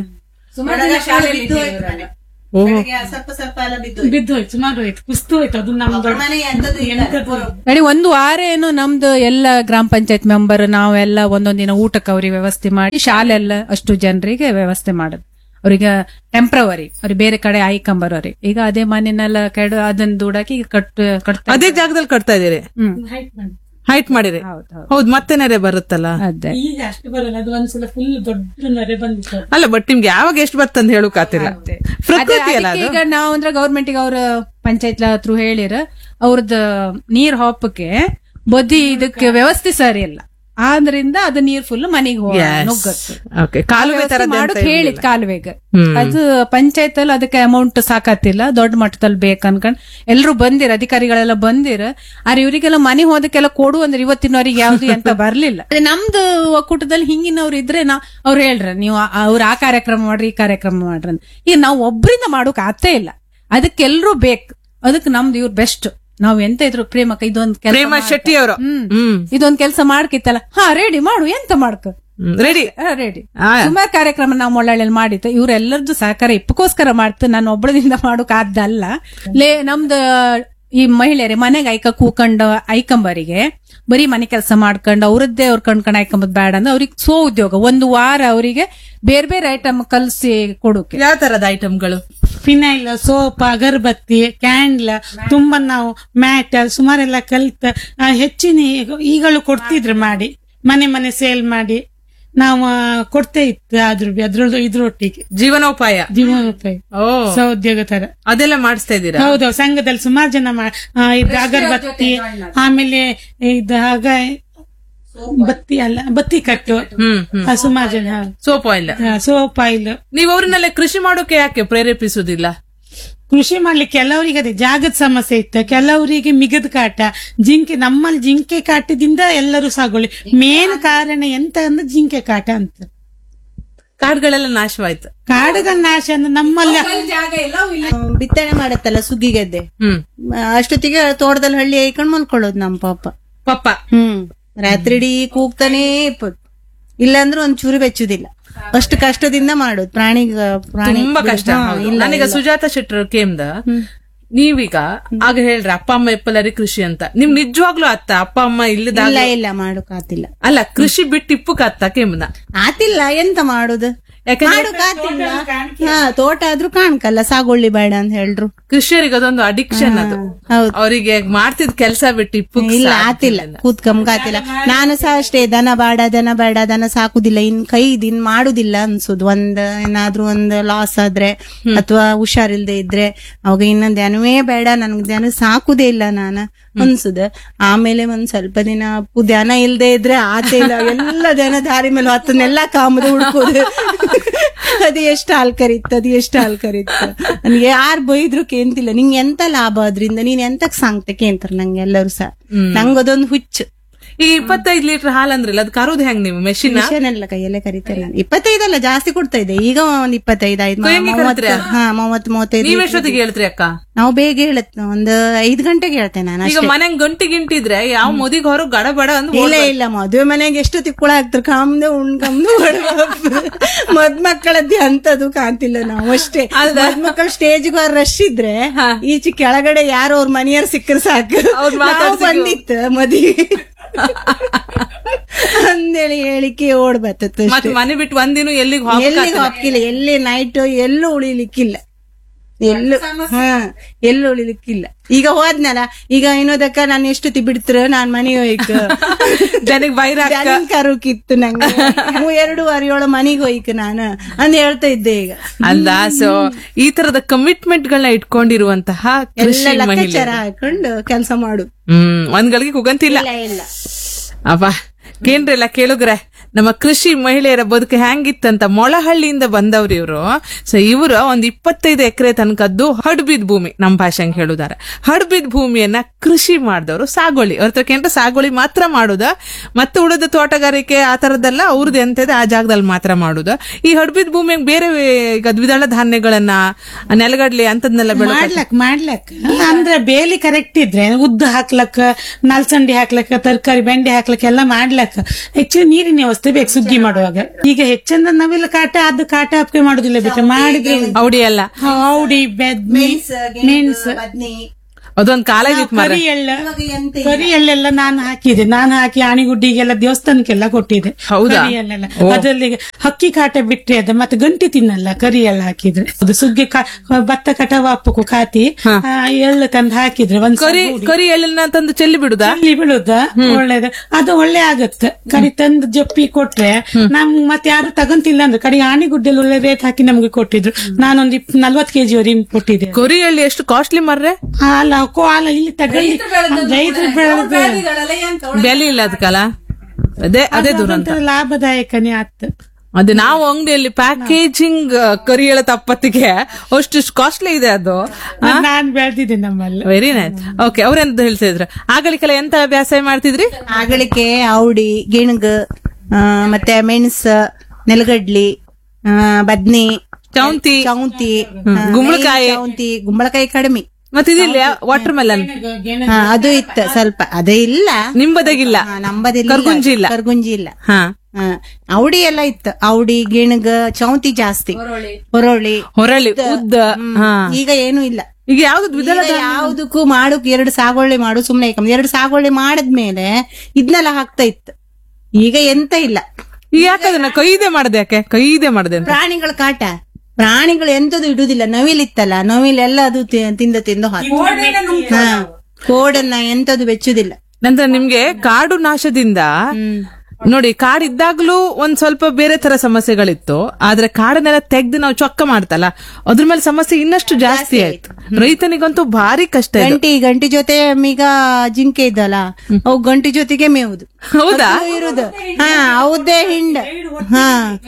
ಬಿದ್ದು ಹೋಯ್ತು ಮನೆ. ಬೆಳಗ್ಗೆ ಸ್ವಲ್ಪ ಸ್ವಲ್ಪ ಎಲ್ಲ ಬಿದ್ದು ಹೋಯ್ತು. ಬಿದ್ದು ಹೋಯ್ತು ಸುಮಾರು ಹೋಯ್ತು ಕುಸ್ತು ಹೋಯ್ತು ಅದು ನಮ್ಮ ದೊಡ್ಡ ಮನೆ ಎಂತದ್ದು ಇಲ್ಲ. ನಡಿ ಒಂದು ವಾರ ಏನು ನಮ್ದು ಎಲ್ಲ ಗ್ರಾಮ ಪಂಚಾಯತ್ ಮೆಂಬರ್ ನಾವೆಲ್ಲ ಒಂದೊಂದ್ ದಿನ ಊಟಕ್ಕೆ ಅವ್ರಿಗೆ ವ್ಯವಸ್ಥೆ ಮಾಡಿ ಶಾಲೆ ಎಲ್ಲ ಅಷ್ಟು ಜನರಿಗೆ ವ್ಯವಸ್ಥೆ ಮಾಡುದು ಅವ್ರಿಗೆ ಟೆಂಪ್ರವರಿ ಅವ್ರಿಗೆ ಬೇರೆ ಕಡೆ ಆಯ್ಕೊಂಬರೋರಿ ಈಗ ಅದೇ ಮನೆನೆಲ್ಲ ಕೆಡು ಅದನ್ನ ದುಡಾಕಿ ಈಗ ಕಟ್ ಕಟ್ತಾ ಅದೇ ಜಾಗದಲ್ಲಿ ಕಟ್ತಾ ಇದೀರಿ ಹ್ಮ್ height ಮಾಡಿ. ಹೈಟ್ ಮಾಡಿರಿ ಹೌದು ಹೌದು ಹೌದು ಮತ್ತೆ ನೆರೆ ಬರುತ್ತಲ್ಲ ಅದೇ ಈಗ ಅಷ್ಟು ಬರಲ್ಲ ಅದು ಒಂದ್ಸಲ ಫುಲ್ ದೊಡ್ಡ ನರೆ ಬಂದಿತ್ತು ಅಲ್ಲ ಬಟ್ ನಿಮ್ಗೆ ಯಾವಾಗ ಎಷ್ಟು ಬರ್ತಂತ ಹೇಳೋಕಾತಿಲ್ಲ ಪ್ರಕೃತಿ ಅಲ್ಲ ಅದಕ್ಕೆ ಅದು ಈಗ ನಾವು ಅಂದ್ರೆ ಗೌರ್ಮೆಂಟ್ ಅವ್ರ ಪಂಚಾಯತ್ ಹತ್ರ ಹೇಳಿರ ಅವ್ರದ್ದು ನೀರ್ ಹಾಪಕ್ಕೆ ಬದಿ ಇದಕ್ಕೆ ವ್ಯವಸ್ಥೆ ಸರಿ ಇಲ್ಲ ಆದ್ರಿಂದ ಅದು ನೀರ್ ಫುಲ್ ಮನೆಗೆ ಹೋಗ ನುಗ್ಗತ್ತು ಓಕೆ ಕಾಲುವೆ ತರ ಮಾಡೋಕ್ ಹೇಳಿದ್ ಕಾಲುವೆಗೆ ಹ್ಮ್. ಅದು ಪಂಚಾಯತ್ ಅಲ್ಲಿ ಅದಕ್ಕೆ ಅಮೌಂಟ್ ಸಾಕತ್ತಿಲ್ಲ ದೊಡ್ಡ ಮಟ್ಟದಲ್ಲಿ ಬೇಕು ಅನ್ಕೊಂಡ್ ಎಲ್ರು ಬಂದಿರ ಅಧಿಕಾರಿಗಳೆಲ್ಲ ಬಂದಿರ ಆದ್ರೆ ಇವರಿಗೆಲ್ಲ ಮನೆ ಹೋದಕ್ಕೆಲ್ಲ ಕೊಡು ಅಂದ್ರೆ ಇವತ್ತಿನವರಿಗೆ ಯಾವ್ದು ಅಂತ ಬರ್ಲಿಲ್ಲ ಅದೇ ನಮ್ದು ಒಕ್ಕೂಟದಲ್ಲಿ ಹಿಂಗಿನವ್ರು ಇದ್ರೆ ನಾ ಅವ್ರು ಹೇಳ್ರ ನೀವು ಆ- ಅವ್ರು ಆ ಕಾರ್ಯಕ್ರಮ ಮಾಡ್ರಿ ಈ ಕಾರ್ಯಕ್ರಮ ಮಾಡ್ರಿ ಅಂತ ಈಗ ನಾವು ಒಬ್ರಿಂದ ಮಾಡೋಕ್ ಆಗ್ತಾ ಇಲ್ಲ ಅದಕ್ಕೆಲ್ರೂ ಬೇಕು ಅದಕ್ಕೆ ನಮ್ದು ಇವ್ರು ಬೆಸ್ಟ್ ನಾವ್ ಎಂತ ಇದ್ರು ಪ್ರೇಮಕ್ಕ ಇದೊಂದ್ ಕೆಲ್ಸ ಪ್ರೇಮ ಮಾಡ್ಕ. ಶೆಟ್ಟಿ ಅವರು ಹ್ಮ್ ಹ್ಮ್ ಇದೊಂದ್ ಕೆಲಸ ಮಾಡ್ಕಿತ್ತಲ್ಲ ಹಾ ರೆಡಿ ಮಾಡು ಎಂತ ಮಾಡ್ಕ ರೆಡಿ ರೆಡಿ ಆ. ಸುಮಾರು ಕಾರ್ಯಕ್ರಮ ನಾವು ಮೊಳ್ಳಳ್ಳಿ ಮಾಡಿತ್ತು ಇವ್ರೆಲ್ಲರದ್ದು ಸಹಕಾರ ಇಪ್ಪಕ್ಕೋಸ್ಕರ ಮಾಡ್ತು ನಾನು ಒಬ್ಬಳದಿಂದ ಮಾಡೋಕ್ ಆದ್ದಲ್ಲ ಲೇ ನಮ್ದು ಈ ಮಹಿಳೆಯರೇ ಮನೆಗೆ ಐಕ ಕೂಕಂಡ ಐಕಂಬರಿಗೆ ಬರೀ ಮನೆ ಕೆಲಸ ಮಾಡ್ಕೊಂಡು ಅವ್ರದ್ದೇ ಅವ್ರ ಕಣ್ಕೊಂಡ್ ಐಕಂಬದ್ ಬೇಡ ಅಂದ್ರೆ ಅವ್ರಿಗೆ ಸೋ ಉದ್ಯೋಗ ಒಂದು ವಾರ ಅವರಿಗೆ ಬೇರೆ ಬೇರೆ ಐಟಮ್ ಕಲ್ಸಿ ಕೊಡೋಕೆ ಯಾವ ತರದ ಐಟಮ್ಗಳು ಫಿನೈಲ್ ಸೋಪ್ ಅಗರಬತ್ತಿ ಕ್ಯಾಂಡ್ಲ್ ತುಂಬಾ ನಾವು ಮ್ಯಾಟ್ ಸುಮಾರೆಲ್ಲ ಕಲ್ತ ಆ, ಹೆಚ್ಚಿನ ಈಗ- ಈಗಲೂ ಕೊಡ್ತಿದ್ರು ಮಾಡಿ ಮನೆ ಮನೆ ಸೇಲ್ ಮಾಡಿ ನಾವು ಆ, ಕೊಡ್ತೇ ಇತ್ತು ಅದ್ರ ಅದ್ರದ್ದು ಇದ್ರೊಟ್ಟಿಗೆ ಜೀವನೋಪಾಯ ಜೀವನೋಪಾಯ ಓ ಸಹೋದ್ಯೋಗ ತರ ಅದೆಲ್ಲ ಮಾಡಿಸ್ತಾ ಇದ್ದೀರಾ ಹೌದು ಸಂಘದಲ್ಲಿ ಸುಮಾರು ಜನ ಮಾ- ಆ, ಇದು ಅಗರಬತ್ತಿ ಆಮೇಲೆ ಇದು ಆಗ ಬತ್ತಿ ಅಲ್ಲ ಬತ್ತಿ ಕಟ್ಟು ಹ್ಮ್ ಹ್ಮ್ ಆ, ಸುಮಾರು ಜನ ಸೋಪ್ ಆಯಿಲ್ ಸೋಪ್ ಆಯಿಲ್ ನೀವು ಅವ್ರನ್ನೆಲ್ಲ ಕೃಷಿ ಮಾಡೋಕೆ ಯಾಕೆ ಪ್ರೇರೇಪಿಸುದಿಲ್ಲ ಕೃಷಿ ಮಾಡ್ಲಿಕ್ಕೆ ಕೆಲವರಿಗೆ ಅದೇ ಜಾಗದ ಸಮಸ್ಯೆ ಇತ್ತು ಕೆಲವರಿಗೆ ಮಿಗದ ಕಾಟ ಜಿಂಕೆ ನಮ್ಮಲ್ಲಿ ಜಿಂಕೆ ಕಾಟದಿಂದ ಎಲ್ಲರೂ ಸಾಗೋಳಿ ಮೇನ್ ಕಾರಣ ಎಂತ ಅಂದ್ರೆ ಜಿಂಕೆ ಕಾಟ ಅಂತ ಕಾಡುಗಳೆಲ್ಲ ನಾಶವಾಯ್ತು ಕಾಡುಗಳ ನಾಶ ಅಂದ್ರೆ ನಮ್ಮಲ್ಲಿ ಹ್ಮ್, ಬಿತ್ತನೆ ಮಾಡತ್ತಲ್ಲ ಸುಗ್ಗಿ ಗದ್ದೆ ಹ್ಮ್ ಅಷ್ಟೊತ್ತಿಗೆ ತೋಟದಲ್ಲಿ ಹಳ್ಳಿ ಐಕೊಂಡ್ ಮಲ್ಕೊಳ್ಳೋದು ನಮ್ಮ ಪಾಪ ಪಪ್ಪ ಹ್ಮ್ ರಾತ್ರಿ ಇಡೀ ಕೂಗ್ತಾನೇ ಇಪ್ಪತ್ತು ಇಲ್ಲಾಂದ್ರೆ ಒಂದ್ ಚೂರು ಬೆಚ್ಚುದಿಲ್ಲ ಅಷ್ಟು ಕಷ್ಟದಿಂದ ಮಾಡೋದು ಪ್ರಾಣಿ ಪ್ರಾಣಿ ತುಂಬಾ ಕಷ್ಟ ಹೌದು. ನನಗೆ ಸುಜಾತ ಶೆಟ್ಟರ್ ಕೇಮ್ದ ನೀವೀಗ ಆಗ ಹೇಳ್ರಿ ಅಪ್ಪ ಅಮ್ಮ ಎಪ್ಪಲರಿ ಕೃಷಿ ಅಂತ ನಿಮ್ ನಿಜವಾಗ್ಲೂ ಅತ್ತ ಅಪ್ಪ ಅಮ್ಮ ಇಲ್ಲದ ಇಲ್ಲ ಇಲ್ಲ ಮಾಡೋಕ್ ಆತಿಲ್ಲ ಅಲ್ಲ ಕೃಷಿ ಬಿಟ್ಟು ಇಪ್ಪಕ್ ಅತ್ತ ಕೇಮ್ದ ಆತಿಲ್ಲ ಎಂತ ಮಾಡುದು ಯಾಕಂದ್ರೆ ಮಾಡೋಕ್ ಆತಿಲ್ಲ ಹಾ ತೋಟ ಆದ್ರೂ ಕಾಣ್ಕಲ್ಲ ಸಾಗೊಳ್ಳಿ ಬೇಡ ಅಂತ ಹೇಳ್ರು ಕೃಷಿಯರಿಗೆ ಅದೊಂದು ಅಡಿಕ್ಷನ್ ಅದು ಹೌದು ಅವರಿಗೆ ಮಾಡ್ತಿದ್ ಕೆಲಸ ಬಿಟ್ಟು ಇಪ್ಪಕ್ ಇಲ್ಲ ಆತಿಲ್ಲ ಕೂತ್ಕಂಬ ಆತಿಲ್ಲ ನಾನು ಸಹ ಅಷ್ಟೇ ದನ ಬೇಡ ದನ ಬೇಡ ದನ ಸಾಕುದಿಲ್ಲ ಇನ್ ಕೈ ಇನ್ ಮಾಡುದಿಲ್ಲ ಅನ್ಸುದು ಒಂದ್ ಏನಾದ್ರೂ ಒಂದ್ ಲಾಸ್ ಆದ್ರೆ ಅಥವಾ ಹುಷಾರಿಲ್ದೆ ಇದ್ರೆ ಅವಾಗ ಇನ್ನೊಂದ್ ದನವೇ ಬೇಡ ನನ್ಗೆ ದನ ಸಾಕುದೇ ಇಲ್ಲ ನಾನು ಅನ್ಸುದ ಆಮೇಲೆ ಒಂದ್ ಸ್ವಲ್ಪ ದಿನ ಅಪ್ಪು ದನ ಇಲ್ದೆ ಇದ್ರೆ ಆತ ಇಲ್ಲ ಎಲ್ಲ ದನ ದಾರಿ ಮೇಲೆ ಹತ್ತನ್ನೆಲ್ಲ ಕಾಮದ ಹುಡ್ಕೋದು ಅದು ಎಷ್ಟು ಹಾಲ್ ಕರಿತ್ತು ಅದು ಎಷ್ಟು ಹಾಲ್ ಕರಿತ್ತು ನನ್ಗೆ ಯಾರು ಬೈದ್ರು ಕೇಂತಿಲ್ಲ ನಿಂಗೆ ಎಂತ ಲಾಭ ಅದ್ರಿಂದ ನೀನ್ ಎಂತಕ್ ಸಾಂಗ್ತೆ ಕೇಂತಾರ ನಂಗೆ ಎಲ್ಲರೂ ಸಹ ನಂಗದೊಂದು ಹುಚ್ಚು ಈ ಇಪ್ಪತ್ತೈದು ಲೀಟರ್ ಹಾಲ್ ಅಂದ್ರಲ್ಲ ಅದು ಕರೋದು ಹೆಂಗ್ ನೀವು ಮೆಷಿನ್ ಎಲ್ಲ ಕೈಯಲ್ಲೇ ಕರಿತೇನೆ ನಾನು ಇಪ್ಪತ್ತೈದಲ್ಲ ಜಾಸ್ತಿ ಕೊಡ್ತಾ ಇದ್ದೆ ಈಗ ಒಂದ್ ಇಪ್ಪತ್ತೈದು ಆಯ್ತು ಕೊಯ್ಲಿಗೆ ಮೂವತ್ತು ಕರಿತೀರಾ? ಹಾ ಮೂವತ್ ಮೂವತ್ತೈದು ನೀವ್ ಎಷ್ಟೊತ್ತಿಗೆ ಹೇಳ್ತೀರಿ ಅಕ್ಕ ನಾವು ಬೇಗ ಹೇಳತ್ ಒಂದು ಐದ್ ಗಂಟೆಗೆ ಹೇಳ್ತೇನೆ ನಾನು ಈಗ ಅಷ್ಟೇ ಮನೆಗ್ ಗಂಟಿ ಗಿಂಟಿದ್ರೆ ಯಾವ ಮುದಿಗ್ ಹೊರಗ್ ಗಡ ಬಡ ಅಂದ್ ಇಲ್ಲ ಇಲ್ಲ ಮದುವೆ ಮನೆಗೆ ಎಷ್ಟು ತಿಕ್ಕುಳ ಆಗ್ತಾರೆ ಕಾಮ್ದೆ ಉಣ್ಕಮ್ದು ಮದ್ಮಕ್ಕಳದ್ದೇ ಅಂತದು ಕಾಣ್ತಿಲ್ಲ ನಾವು ಅಷ್ಟೇ ಮದ್ಮಕ್ಕಳು ಸ್ಟೇಜ್ಗೆ ರಶ್ ಇದ್ರೆ ಈಚೆ ಕೆಳಗಡೆ ಯಾರೋ ಅವ್ರ ಮನೆಯವ್ರು ಸಿಕ್ಕರು ಸಾಕು ಅವ್ರ್ ನಾವು ಮಾತಾಡ್ಸಿದ್ರು. ಬಂದಿತ್ತು ಮದುವೆ ಅಂದೇಳಿ ಹೇಳಿಕೆ ಓಡ್ ಬರ್ತತ್ತು ಮತ್ ಮನೆ ಬಿಟ್ಟು ಒಂದಿನ ಎಲ್ಲಿಗ್ ಎಲ್ಲಿಗೆ ಹಾಕಿಲ್ಲ ಎಲ್ಲಿ ನೈಟ್ ಎಲ್ಲೂ ಉಳಿಲಿಕ್ಕಿಲ್ಲ ಎಲ್ಲೂ ಹಾ ಎಲ್ಲೂ ಉಳಿಲಿಕ್ಕಿಲ್ಲ ಈಗ ಹೋದ್ನಲ್ಲ ಈಗ ಇನ್ನೋದಕ್ಕ ನಾನು ಎಷ್ಟು ಬಿಡ್ತಿರ ನಾನ್ ಮನೆಗೆ ಹೋಯ್ಕ ಜನಕ್ ಬೈರ ಕರುಕಿತ್ತು ನಂಗೆ ಮೂ- ಎರಡೂವರೆ ಏಳು ಮನೆಗೆ ಹೋಯ್ಕ ನಾನು ಅಂದ್ ಹೇಳ್ತಾ ಇದ್ದೆ ಈಗ ಅಲ್ಲ ಸೊ ಈ ತರದ ಕಮಿಟ್ಮೆಂಟ್ ಗಳನ್ನ ಇಟ್ಕೊಂಡಿರುವಂತಹ ಕೃಷಿ ಎಲ್ಲ ಮಹಿಳೆ ಲೆಕ್ಕಾಚಾರ ಹಾಕೊಂಡು ಕೆಲಸ ಮಾಡು ಹ್ಮ್ ಒಂದ್ ಗಳಿಗೆ ಕುಗಂತಿಲ್ಲ ಇಲ್ಲ ಇಲ್ಲ ಅಪ್ಪ ಕೇಂದ್ರೆಲ್ಲ ಕೇಳುಗ್ರೆ ನಮ್ಮ ಕೃಷಿ ಮಹಿಳೆಯರ ಬದುಕು ಹೆಂಗಿತ್ತಂತ ಮೊಳಹಳ್ಳಿಯಿಂದ ಬಂದವ್ರು ಇವರು ಸೊ ಇವರು ಒಂದ್ ಇಪ್ಪತ್ತೈದು ಎಕರೆ ತನಕದ್ದು ಹಡ್ಬಿದ್ ಭೂಮಿ ನಮ್ಮ ಭಾಷೆಂಗ್ ಹೇಳುದಾರೆ ಹಡ್ಬಿದ್ ಭೂಮಿಯನ್ನ ಕೃಷಿ ಮಾಡಿದವರು ಸಾಗುವಳಿ ಅವ್ರ ತಕ್ಕ ಸಾಗುವಳಿ ಮಾತ್ರ ಮಾಡುದ ಮತ್ತೆ ಉಳಿದ ತೋಟಗಾರಿಕೆ ಆ ತರದ್ದೆಲ್ಲ ಅವ್ರದ್ದು ಎಂತದೆ ಆ ಜಾಗದಲ್ಲಿ ಮಾತ್ರ ಮಾಡುದ ಈ ಹಡ್ಬಿದ್ ಭೂಮಿಯಾಗ ಬೇರೆ ಈಗ ದ್ವಿದಳ ಧಾನ್ಯಗಳನ್ನ ನೆಲಗಡ್ಲೆ ಅಂತದ್ನೆಲ್ಲ ಬೆಳೆ ಮಾಡ್ಲಕ್ ಮಾಡ್ಲಕ್ ಅಂದ್ರೆ ಬೇಲಿ ಕರೆಕ್ಟ್ ಇದ್ರೆ ಉದ್ದು ಹಾಕ್ಲಕ್ ನಲ್ಸಂಡಿ ಹಾಕ್ಲಕ್ ತರಕಾರಿ ಬೆಂಡೆ ಹಾಕ್ಲಕ್ ಎಲ್ಲ ಮಾಡ್ಲಕ್ ಆಕ್ಚುಲಿ ನೀರಿನ ವ್ಯವಸ್ಥೆ ಬೇಕು ಸುಗ್ಗಿ ಮಾಡುವಾಗ ಈಗ ಹೆಚ್ಚಂದ ನಾವೆಲ್ಲ ಕಾಟ ಅದು ಕಾಟ ಹಾಪ್ಕೆ ಮಾಡುದಿಲ್ಲ ಬೇಕು ಮಾಡಿದ್ರೆ ಔಡಿ ಎಲ್ಲ ಔಡಿ ಬೆದ್ಮಿ ಮೆಣಸ್ ಬದ್ನಿ ಅದೊಂದ್ ಕಾಲ ಇತ್ತು ಮಾರ್ರೆ. ಕರಿ ಎಳ್ಳ ಇವಾಗ ಎಂತ ಕರಿ ಎಳ್ಳೆಲ್ಲ ನಾನು ಹಾಕಿದೆ ನಾನು ಹಾಕಿ ಆಣಿಗುಡ್ಡಿಗೆಲ್ಲ ದೇವಸ್ಥಾನಕ್ಕೆಲ್ಲ ಕೊಟ್ಟಿದೆ ಹೌದಾ? ಕರಿ ಎಳ್ಳೆಲ್ಲ ಅದ್ರಲ್ಲಿ ಹಕ್ಕಿ ಕಾಟ ಬಿಟ್ರೆ ಅದ ಮತ್ತೆ ಗಂಟಿ ತಿನ್ನಲ್ಲ ಕರಿ ಎಳ್ಳು ಹಾಕಿದ್ರೆ ಅದು ಸುಗ್ಗಿ ಕಾ- ಭತ್ತ ಕಟಾವ್ ಹಾಪಕ್ಕೂ ಕಾತಿ ಆ, ಎಳ್ಳು ತಂದು ಹಾಕಿದ್ರೆ ಒಂದ್ ಕರಿ ಕರಿ ಎಳ್ಳನ್ನ ತಂದು ಚೆಲ್ಲಿ ಬಿಡುದಾ ಇಲ್ಲಿ ಬೀಳುದ ಒಳ್ಳೇದು ಅದು ಒಳ್ಳೆ ಆಗತ್ತೆ ಕರಿ ತಂದು ಜಪ್ಪಿ ಕೊಟ್ರೆ ನಮ್ ಮತ್ತೆ ಯಾರು ತಗಂತಿಲ್ಲ ಅಂದ್ರೆ ಕಡಿ ಆಣಿಗುಡ್ಡೆಲ್ಲ ಒಳ್ಳೆ ರೇಟ್ ಹಾಕಿ ನಮ್ಗೆ ಕೊಟ್ಟಿದ್ರು ನಾನೊಂದ್ ಇಪ್ ನಲ್ವತ್ ಕೆಜಿ ವರೆಗೆ ಕೊಟ್ಟಿದ್ದೆ ಕೊರಿ ಎಳ್ಳಿ ಎಷ್ಟು ಕಾಸ್ಟ್ಲಿ ಮಾರ್ರೆ ಹಾಲ ಕೋ ಹಾಲ ಇಲ್ಲಿ ತಗೊಳ್ಳಿ ರೈತರು ಬೆಳೆದ ಬೆಲೆ ಇಲ್ಲ ಅದಕ್ಕಲ್ಲ ಅದೇ ಅದೇ ದುರಂತ ಅದೊಂಥರ ಲಾಭದಾಯಕನೇ ಆತ್ ಅದೇ ನಾವು ಅಂಗಡಿಯಲ್ಲಿ ಪ್ಯಾಕೇಜಿಂಗ್ ಕರಿ ಎಳ್ಳ ತಪ್ಪತ್ತಿಗೆ ಅಷ್ಟು ಕಾಸ್ಟ್ಲಿ ಇದೆ ಅದು ಅದ್ ನಾನ್ ಬೆಳ್ದಿದ್ದೆ ನಮ್ಮಲ್ಲಿ ವೆರಿ ನೈಸ್ ಓಕೆ ಅವ್ರೆಂತ ಹೇಳ್ತಿದ್ರು ಆಗಲಿಕ್ಕೆಲ್ಲ ಎಂತ ಅಭ್ಯಾಸ ಮಾಡ್ತಿದ್ರಿ ಆಗಳಿಕೆ ಔಡಿ ಗಿಣಗ್ ಆ, ಮತ್ತೆ ಮೆಣಸ ನೆಲಗಡ್ಲಿ ಆ, ಬದ್ನಿ ಚೌಂತಿ ಚೌಂತಿ ಆ, ಗುಂಬಳಕಾಯಿ. ಚೌಂತಿ ಗುಂಬಳಕಾಯಿ ಕಡಿಮೆ ಮತ್ತೆ ಇದಿಲ್ಲ ವಾಟರ್ ಮೆಲನ್ ಹಾ ಅದು ಇತ್ತು ಸ್ವಲ್ಪ ಅದೇ ಇಲ್ಲ ನಿಂಬದಗಿಲ್ಲ ಹಾ, ನಂಬದಿಲ್ಲ ಕರ್ಗುಂಜಿ ಇಲ್ಲ. ಕರ್ಗುಂಜಿ ಇಲ್ಲ ಹಾ ಹಾ, ಔಡಿ ಎಲ್ಲ ಇತ್ತು ಔಡಿ ಗಿಣಗ ಚೌಂತಿ ಜಾಸ್ತಿ ಹೊರೊಳಿ ಹೊರಳಿ ಉದ್ದ ಹಾ ಈಗ ಏನು ಇಲ್ಲ ಈಗ ಯಾವ್ದು ದ್ವಿದಳ ಈಗ ಯಾವ್ದಕ್ಕೂ ಮಾಡುಕ್ ಎರಡು ಸಾಗುವಳಿ ಮಾಡು ಸುಮ್ನೆ ಇಕ್ಕಂಬ. ಎರಡು ಸಾಗುವಳಿ ಮಾಡಿದ್ಮೇಲೆ ಇದನ್ನೆಲ್ಲ ಹಾಕ್ತಾ ಇತ್ತು ಈಗ ಎಂತ ಇಲ್ಲ ಈಗ ಯಾಕದನ್ನ ಕೈದೆ ಮಾಡದೆ ಯಾಕೆ ಕೈದೆ ಮಾಡದೆ ಅಂತ ಪ್ರಾಣಿಗಳ ಕಾಟ ಪ್ರಾಣಿಗಳು ಎಂತದು ಇಡುದಿಲ್ಲ ನವಿಲಿತ್ತಲ್ಲ ನವಿಲೆಲ್ಲ ಅದು ತಿ- ತಿಂದು ತಿಂದು ಹಾಕಿ ಹಾ ಕೋಡನ್ನ ಎಂತದು ಬೆಚ್ಚುದಿಲ್ಲ ನಂತರ ನಿಮ್ಗೆ ಕಾಡು ನಾಶದಿಂದ ನೋಡಿ ಕಾಡಿದ್ದಾಗ್ಲೂ ಒಂದ್ ಸ್ವಲ್ಪ ಬೇರೆ ತರ ಸಮಸ್ಯೆಗಳಿತ್ತು ಆದ್ರೆ ಕಾಡನ್ನೆಲ್ಲ ತೆಗ್ದು ನಾವು ಚೊಕ್ಕ ಮಾಡ್ತಲ್ಲ ಅದ್ರ ಮೇಲೆ ಸಮಸ್ಯೆ ಇನ್ನಷ್ಟು ಜಾಸ್ತಿ ಆಯ್ತು ರೈತನಿಗಂತೂ ಭಾರಿ ಕಷ್ಟ ಇದೆ ಗಂಟಿ ಗಂಟಿ ಜೊತೆ ಈಗ ಜಿಂಕೆ ಇದ್ದಲ್ಲ ಅವು ಗಂಟಿ ಜೊತೆಗೆ ಮೇವುದು ಹೌದಾ ಅದು ಇರುದು ಹಾ ಹೌದೇ ಹಿಂಡ ಹಾ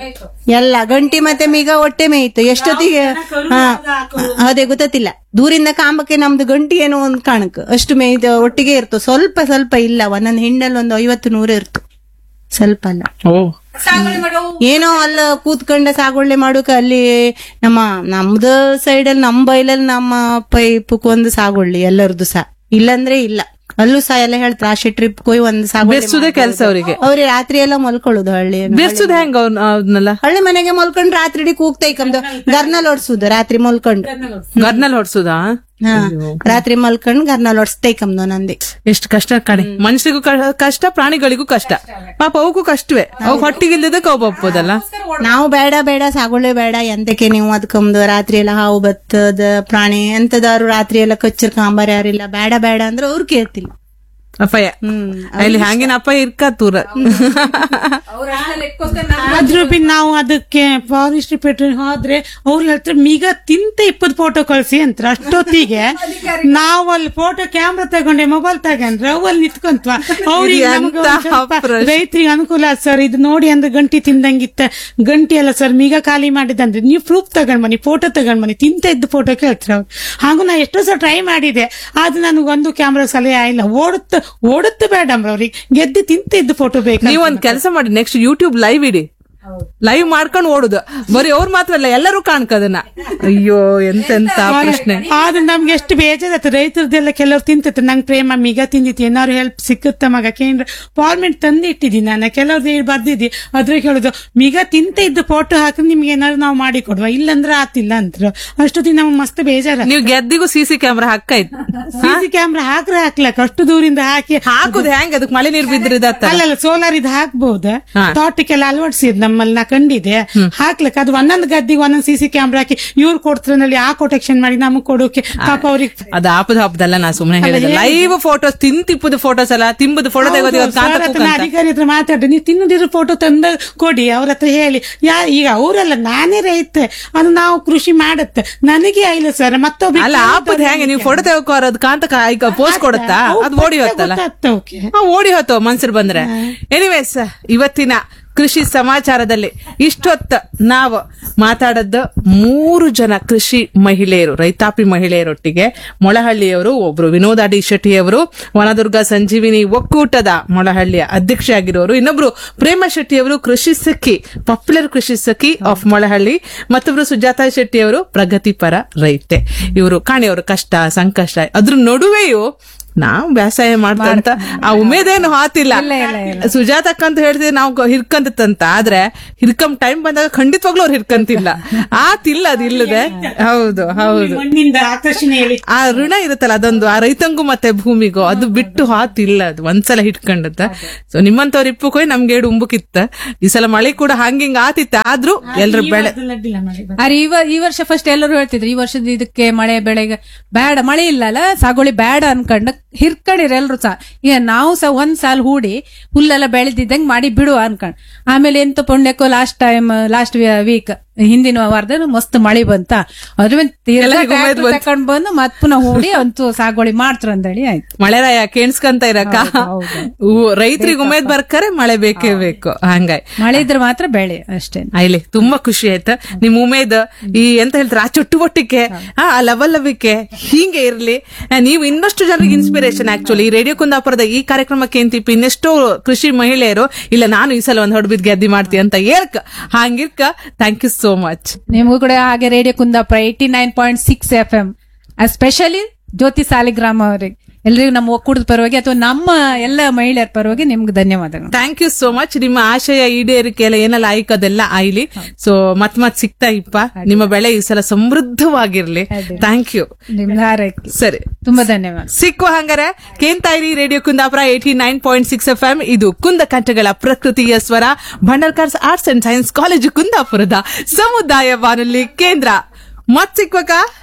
ಎಲ್ಲ ಗಂಟಿ ಮತ್ತೆ ಮೀಗ ಹೊಟ್ಟೆ ಮೇಯ್ತು ಎಷ್ಟೊತ್ತಿಗೆ ಹಾ ಅದೇ ಗೊತ್ತಿಲ್ಲ ದೂರಿಂದ ಕಾಂಬಕ್ಕೆ ನಮ್ದು ಗಂಟಿ ಏನೋ ಒಂದ್ ಕಾಣಕ್ ಅಷ್ಟು ಮೇಯ್ದು ಒಟ್ಟಿಗೆ ಇರ್ತು ಸ್ವಲ್ಪ ಸ್ವಲ್ಪ ಇಲ್ಲ ಒಂದೊಂದ್ ಹಿಂಡಲ್ಲಿ ಒಂದು ಐವತ್ತು ನೂರು ಇರ್ತು ಸ್ವಲ್ಪ ಅಲ್ಲ ಓ ಏನೋ ಅಲ್ಲ ಕೂತ್ಕೊಂಡ ಸಾಗುವಳಿ ಮಾಡೋಕ ಅಲ್ಲಿ ನಮ್ಮ ನಮ್ದು ಸೈಡಲ್ಲಿ ನಮ್ಮ ಬೈಲಲ್ಲಿ ನಮ್ಮ ಪೈಪಕ್ ಒಂದು ಸಾಗುವಳಿ ಎಲ್ಲರದು ಸಹ ಇಲ್ಲಂದ್ರೆ ಇಲ್ಲ ಅಲ್ಲೂ ಸಹ ಎಲ್ಲ ಹೇಳ್ತಾರೆ ಆಶೆ ಟ್ರಿಪ್ ಹೋಗಿ ಒಂದು ಸಾಗುವಳಿ ಬೆರ್ಸುದೇ ಕೆಲ್ಸ ಅವರಿಗೆ ಅವ್ರಿಗೆ ರಾತ್ರಿ ಎಲ್ಲ ಮಲ್ಕೊಳ್ಳೋದು ಹಳ್ಳಿ ಬೆರ್ಸುದ್ ಹೆಂಗ ಅವ್ರನ್ನೆಲ್ಲ ಹಳ್ಳಿ ಮನೆಗೆ ಮಲ್ಕೊಂಡು ರಾತ್ರಿ ಇಡೀ ಕೂಗ್ತಾ ಇಕ್ಕಂದು ಗರ್ನಲ್ಲಿ ಓಡಿಸುದು ರಾತ್ರಿ ಮಲ್ಕೊಂಡು ಗರ್ನಲ್ಲಿ ಹೊಡ್ಸುದಾ ಹಾ ರಾತ್ರಿ ಮಲ್ಕೊಂಡು ಗರ್ನಲ್ಲಿ ಓಡಿಸ್ತಾ ಇಕ್ಕಂದು ನಂದಿ ಎಷ್ಟು ಕಷ್ಟ ಕಡೆ ಮನುಷ್ಯರಿಗೂ ಕ- ಕಷ್ಟ ಪ್ರಾಣಿಗಳಿಗೂ ಕಷ್ಟ ಪಾಪ ಅವಕ್ಕೂ ಕಷ್ಟವೇ ಅವ್ ಹೊಟ್ಟಿಗಿಲ್ದಕ್ಕೆ ಅವ್ ಒಪ್ಪೋದಲ್ಲ ನಾವು ಬೇಡ ಬೇಡ ಸಾಗುವಳಿ ಬೇಡ ಎಂತಕ್ಕೆ ನೀವು ಅದ್ಕೊಂದು ರಾತ್ರಿ ಎಲ್ಲ ಹಾವು ಬತ್ತದ ಪ್ರಾಣಿ ಎಂತದಾರು ರಾತ್ರಿ ಎಲ್ಲ ಕಚ್ಚರ್ ಕಾಂಬಾರ ಯಾರಿಲ್ಲ ಬೇಡ ಬೇಡ ಅಂದ್ರೆ ಅವ್ರು ಕೇಳ್ತಿಲ್ಲ ಅಪ್ಪಯ್ಯ ಹ್ಮ್ ಅಲ್ಲಿ ಹ್ಯಾಂಗಿನ ಅಪ್ಪ ಇರ್ಕ ತೂರ ಆದ್ರೂ ಬಿ ನಾವು ಅದಕ್ಕೆ ಫಾರೆಸ್ಟ್ ಪೆಟ್ರೋಲ್ ಹೋದ್ರೆ ಅವ್ರು ಹೇಳ್ತಾರೆ ಮೀಗ ತಿಂತ ಇಪ್ಪತ್ ಫೋಟೋ ಕಳ್ಸಿ ಅಂತ ಅಷ್ಟೊತ್ತಿಗೆ ನಾವು ಅಲ್ಲಿ ಫೋಟೋ ಕ್ಯಾಮ್ರಾ ತಗೊಂಡೆ ಮೊಬೈಲ್ ತಗೊಂಡ್ರೆ ಅವು ಅಲ್ಲಿ ನಿಂತ್ಕೊಂತ್ವ ಅವ್ರಿಗೆ ನಮ್ಗೆ ಒಂದ್ ಎಂತ ಸ್ವಲ್ಪ ಪ್ರಶ್ನೆ. ರೈತರಿಗೆ ಅನುಕೂಲ ಸರ್ ಇದು ನೋಡಿ ಅಂದ್ರೆ ಗಂಟಿ ತಿಂದಂಗಿತ್ತ ಗಂಟಿ ಅಲ್ಲ ಸರ್ ಮೀಗ ಖಾಲಿ ಮಾಡಿದಂದ್ರೆ ನೀವು ಪ್ರೂಫ್ ತಗೊಂಡ್ ಬನ್ನಿ ಫೋಟೋ ತಗೊಂಡ್ ಬನ್ನಿ ತಿಂತ ಇದ್ದ ಫೋಟೋ ಕೇಳ್ತಾರೆ ಅವ್ರು ಹಾಗೂ ನಾ ಎಷ್ಟೋ ಸಲ ಟ್ರೈ ಮಾಡಿದೆ ಆದ್ರೆ ನನಗೆ ಒಂದು ಕ್ಯಾಮ್ರಾ ಸಲಹೆ ಆಯಿಲ್ಲ ಓಡುತ್ತ ಓಡುತ್ತೆ ಬೇಡಮ್ರ ಅವ್ರಿಗೆ ಗೆದ್ದು ತಿಂತ ಇದ್ದ ಫೋಟೋ ಬೇಕು ನೀವ್ ಒಂದ್ ಕೆಲಸ ಮಾಡಿ ನೆಕ್ಸ್ಟ್ ಯೂಟ್ಯೂಬ್ ಲೈವ್ ಇಡಿ ಲೈವ್ ಮಾಡ್ಕೊಂಡು ಓಡುದು ಬರೀ ಅವ್ರು ಮಾತ್ರ ಅಲ್ಲ ಎಲ್ಲರೂ ಕಾಣ್ಕದನ್ನ ಅಯ್ಯೋ ಎಂತೆಂತ ಪ್ರಶ್ನೆ ಆದ್ರೆ ನಮ್ಗೆ ಎಷ್ಟು ಬೇಜಾರತ್ತೆ ರೈತರದೆಲ್ಲ ಕೆಲವ್ರು ತಿಂತತ್ತೆ ನಂಗೆ ಪ್ರೇಮ ಮೀಗ ತಿಂದಿತ್ತು ಏನಾದ್ರು ಹೆಲ್ಪ್ ಸಿಕ್ಕುತ್ತ ಮಗ ಕೇಂದ್ರ ಫಾರ್ಮೆಟ್ ತಂದು ಇಟ್ಟಿದ್ದೀನಿ ನಾನು ಕೆಲವ್ರದ್ದು ಬರ್ದಿದ್ದಿ ಅದ್ರ ಕೇಳುದು ಮೀಗ ತಿಂತ ಇದ್ದು ಫೋಟೋ ಹಾಕಿ ನಿಮ್ಗೆ ಏನಾದ್ರು ನಾವು ಮಾಡಿ ಕೊಡುವ ಇಲ್ಲಂದ್ರೆ ಆತಿಲ್ಲ ಅಂದ್ರು ಅಷ್ಟೊತ್ತಿಗೆ ನಮ್ಗೆ ಮಸ್ತ್ ಬೇಜಾರ ನೀವು ಗೆದ್ದಿಗೂ ಸಿ ಸಿ ಕ್ಯಾಮ್ರಾ ಹಾಕಾಯ್ತು ಸಿಸಿ ಕ್ಯಾಮ್ರಾ ಹಾಕ್ರೆ ಹಾಕ್ಲಕ್ ಅಷ್ಟು ದೂರಿಂದ ಹಾಕಿ ಹಾಕುದು ಹೆಂಗ್ ಅದಕ್ಕೆ ಮಳೆ ನೀರು ಬಿದ್ರಿದತ್ತ ಅಲ್ಲಲ್ಲ ಸೋಲಾರ್ ಇದು ಹಾಕ್ಬಹುದು ಹಾ. ತೋಟಕ್ಕೆಲ್ಲ ಅಳವಡಿಸಿದ್ ನಮ್ಮಲ್ಲಿ ನಾ ಕಂಡಿದೆ ಹಾಕ್ಲಕ್ ಅದು ಒಂದೊಂದು ಗದ್ದಿಗೆ ಒಂದೊಂದು ಸಿಸಿ ಕ್ಯಾಮ್ರಾ ಹಾಕಿ ಇವ್ರು ಕೊಡ್ತಾರಲ್ಲಿ ಆ ಕೊಟೆಕ್ಷನ್ ಮಾಡಿ ನಮಗ್ ಕೊಡೋಕೆ ಪಾಪ ಅವ್ರಿಗೆ ಅದು ಆಪದ ಹಬ್ಬದಲ್ಲ ನಾ ಸುಮ್ನೆ ಹೇಳಿದೆ ಲೈವ್ ಫೋಟೋಸ್ ತಿಂತಿಪ್ಪದ ಫೋಟೋಸ್ ಅಲ್ಲ ತಿಂಬದ ಫೋಟೋ ತೆಗೋದು ಇವತ್ತು ಕಾಂತ ಸರ್ ಹತ್ರ ಕೂಕಂತ. ಅಧಿಕಾರಿ ಹತ್ರ ಮಾತಾಡಿ ನೀವು ತಿನ್ನದಿರೋ ಫೋಟೋ ತಂದ ಕೊಡಿ ಅವ್ರ ಹತ್ರ ಹೇಳಿ ಯಾ ಈಗ ಅವರಲ್ಲ ನಾನೇ ರೈತ ಅದು ನಾವು ಕೃಷಿ ಮಾಡತ್ತೆ ನನಗೆ ಆಯ್ಲ ಸರ್ ಮತ್ತೊಬ್ಬ ಅಲ್ಲ ಆಪದ ಹೆಂಗೆ ನೀವು ಫೋಟೋ ತೆಗೋಕೋರ ಅದು ಕಾಂತ ಈಗ ಪೋಸ್ಟ್ ಕೊಡುತ್ತಾ ಅದು ಓಡಿ ಹೋತಲ್ಲ ಗೊತ್ತಾಗ್ತ ಅವ್ಕೆ. ಹಾ ಓಡಿ ಹೋತು ಮನ್ಸರ್ ಬಂದ್ರೆ ಎನಿವೇಸ್ ಇವತ್ತಿನ ಕೃಷಿ ಸಮಾಚಾರದಲ್ಲಿ ಇಷ್ಟೊತ್ತ ನಾವು ಮಾತಾಡದ್ದು ಮೂರು ಜನ ಕೃಷಿ ಮಹಿಳೆಯರು ರೈತಾಪಿ ಮಹಿಳೆಯರೊಟ್ಟಿಗೆ ಮೊಳಹಳ್ಳಿಯವರು ಒಬ್ರು ವಿನೋದ ಡಿ ಶೆಟ್ಟಿಯವರು ವನದುರ್ಗ ಸಂಜೀವಿನಿ ಒಕ್ಕೂಟದ ಮೊಳಹಳ್ಳಿಯ ಅಧ್ಯಕ್ಷೆ ಆಗಿರೋರು ಇನ್ನೊಬ್ರು ಪ್ರೇಮ ಶೆಟ್ಟಿಯವರು ಕೃಷಿ ಸಖಿ ಪಾಪ್ಯುಲರ್ ಕೃಷಿ ಸಖಿ ಆಫ್ ಮೊಳಹಳ್ಳಿ ಮತ್ತೊಬ್ರು ಸುಜಾತಾ ಶೆಟ್ಟಿಯವರು ಪ್ರಗತಿಪರ ರೈತೆ ಇವರು ಕಾಣಿಯವರು ಕಷ್ಟ ಸಂಕಷ್ಟ ಅದ್ರ ನಡುವೆಯೂ ನಾವು ವ್ಯವಸಾಯ ಮಾಡ್ತಂತ ಆ ಉಮೇದೇನು ಹಾತಿಲ್ಲ ಸುಜಾತಕ್ಕ ಅಂತ ಹೇಳ್ತಿದ್ರೆ ನಾವು ಹಿರ್ಕಂತಂತ ಆದ್ರೆ ಹಿರ್ಕಂ ಟೈಮ್ ಬಂದಾಗ ಖಂಡಿತವಾಗ್ಲೂ ಅವ್ರು ಹಿರ್ಕಂತಿಲ್ಲ ಆತಿಲ್ಲ ಅದಿಲ್ಲದೆ ಹೌದು ಹೌದು ಮಣ್ಣಿಂದ ಆಕರ್ಷಣೆ ಹೇಳಿ ಆ ಋಣ ಇರುತ್ತಲ್ಲ ಅದೊಂದು ಆ ರೈತಂಗೂ ಮತ್ತೆ ಭೂಮಿಗೂ ಅದು ಬಿಟ್ಟು ಹಾತಿಲ್ಲ ಅದು ಒಂದ್ಸಲ ಹಿಡ್ಕೊಂಡತ್ತ ಸೊ ನಿಮ್ಮಂತವ್ರ ಇಪ್ಪಕ್ಕೋಯ್ ನಮ್ಗೆ ಏಡು ಉಂಬುಕಿತ್ತ ಈ ಸಲ ಮಳೆ ಕೂಡ ಹಂಗಿಂಗ್ ಆತಿತ್ತ ಆದ್ರೂ ಎಲ್ರ ಬೆಳೆ ಅಡ್ಡಿಲ್ಲ ಮಾಡಿ ಅರೆ ಈ ವ- ಈ ವರ್ಷ ಫಸ್ಟ್ ಎಲ್ಲರೂ ಹೇಳ್ತಿದ್ರು ಈ ವರ್ಷದ ಇದಕ್ಕೆ ಮಳೆ ಬೆಳೆಗೆ ಬೇಡ ಮಳೆ ಇಲ್ಲಲ್ಲ ಸಾಗುವಳಿ ಬೇಡ ಅನ್ಕೊಂಡು ಹಿರ್ಕೊಂಡಿರ ಎಲ್ರು ಸಹ ಈಗ ನಾವು ಸಹ ಒಂದ್ ಸಾಲ್ ಹೂಡಿ ಹುಲ್ಲೆಲ್ಲ ಬೆಳೆದಿದ್ದಂಗ್ ಮಾಡಿ ಬಿಡುವ ಅನ್ಕೊಂಡ್ ಆಮೇಲೆ ಎಂತ ಪುಣ್ಯಕ್ಕೋ ಲಾಸ್ಟ್ ಟೈಮ್ ಲಾಸ್ಟ್ ವೀಕ್ ಹಿಂದಿನ ವಾರದಲ್ಲಿ ಮಸ್ತ್ ಮಳೆ ಬಂತ ಅದ್ರ ಮೇಲೆ ತೀರಾ ಎಲ್ಲರಿಗೂ ಉಮೇದ್ tractor ತಕೊಂಡ್ ಬಂದು ಮತ್ ಪುನಃ ಹೂಡಿ ಅಂತೂ ಸಾಗುವಳಿ ಮಾಡ್ತಾರ ಅಂತೇಳಿ ಆಯ್ತು ಮಳೆರಾಯ ಕೇಣಿಸ್ಕಂತ ಇರಕ್ಕ ರೈತರಿಗೆ ಉಮೇದ್ ಬರ್ಕರೆ ಮಳೆ ಬೇಕೇ ಬೇಕು ಹಂಗಾಯ್ ಮಳೆ ಇದ್ರೆ ಮಾತ್ರ ಬೆಳೆ ಅಷ್ಟೇ ಆಯ್ಲಿ ತುಂಬಾ ಖುಷಿ ಆಯ್ತು ನಿಮ್ ಉಮೇದ್ ಈ ಎಂತ ಹೇಳ್ತಾರೆ ಆ ಚುಟ್ಟುಬೊಟ್ಟಿಗೆ ಆ ಆ ಲವಲವಿಕೆ ಹೀಗೆ ಇರ್ಲಿ ಆ, ನೀವು ಇನ್ನಷ್ಟು ಜನರಿಗೆ ಇನ್ಸ್ಪಿರೇಷನ್ ಆಕ್ಚುಲಿ ಈ ರೇಡಿಯೋ ಕುಂದಾಪುರದ ಈ ಕಾರ್ಯಕ್ರಮಕ್ಕೆ ಎಂತಿಪ್ಪ ಇನ್ನೆಷ್ಟೋ ಕೃಷಿ ಮಹಿಳೆಯರು ಇಲ್ಲ ನಾನು ಈ ಸಲ ಒಂದ್ ಹೊಡ್ಬಿದ್ ಗೆದ್ದಿ ಮಾಡ್ತೀನಿ ಅಂತ ಹೇಳ್ಕ ಹಂಗಿರ್ಕ ಥ್ಯಾಂಕ್ ಯು ಸೋ ಮಚ್ ನಿಮಗೂ ಕೂಡ ಹಾಗೆ radio Kundapura eighty nine point six F M specially Jyothi Saligrama ಅವರಿಗೆ ಎಲ್ರಿಗೂ ನಮ್ಮ ಒಕ್ಕೂಟದ ಪರವಾಗಿ ಅಥವಾ ನಮ್ಮ ಎಲ್ಲ ಮಹಿಳೆಯರ ಪರವಾಗಿ ನಿಮ್ಗೆ ಧನ್ಯವಾದಗಳು ಥ್ಯಾಂಕ್ ಯು ಸೋ ಮಚ್ ನಿಮ್ಮ ಆಶಯ ಈಡೇರಿಕೆ ಎಲ್ಲ ಏನೆಲ್ಲ ಆಯ್ಕದೆಲ್ಲ ಆಯ್ಲಿ ಸೊ ಮತ್ ಮತ್ ಸಿಗ್ತಾ ಇಪ್ಪ ನಿಮ್ಮ ಬೆಳೆ ಈ ಸಲ ಸಮೃದ್ಧವಾಗಿರ್ಲಿ ಥ್ಯಾಂಕ್ ಯು ನಿಮ್ಗೆ ಹಾರೈಕೆ ಸರಿ ತುಂಬಾ ಧನ್ಯವಾದ ಸಿಕ್ಕುವ ಹಂಗಾರೆ ಕೇಂತಾ ಇರಿ radio Kundapura eighty nine point six F M ಇದು ಕುಂದ ಕಂಠಗಳ ಪ್ರಕೃತಿಯ ಸ್ವರ Bhandarkars arts and science college ಕುಂದಾಪುರದ ಸಮುದಾಯ ಬಾನುಲಿ ಕೇಂದ್ರ ಮತ್ ಸಿಕ್ವಕ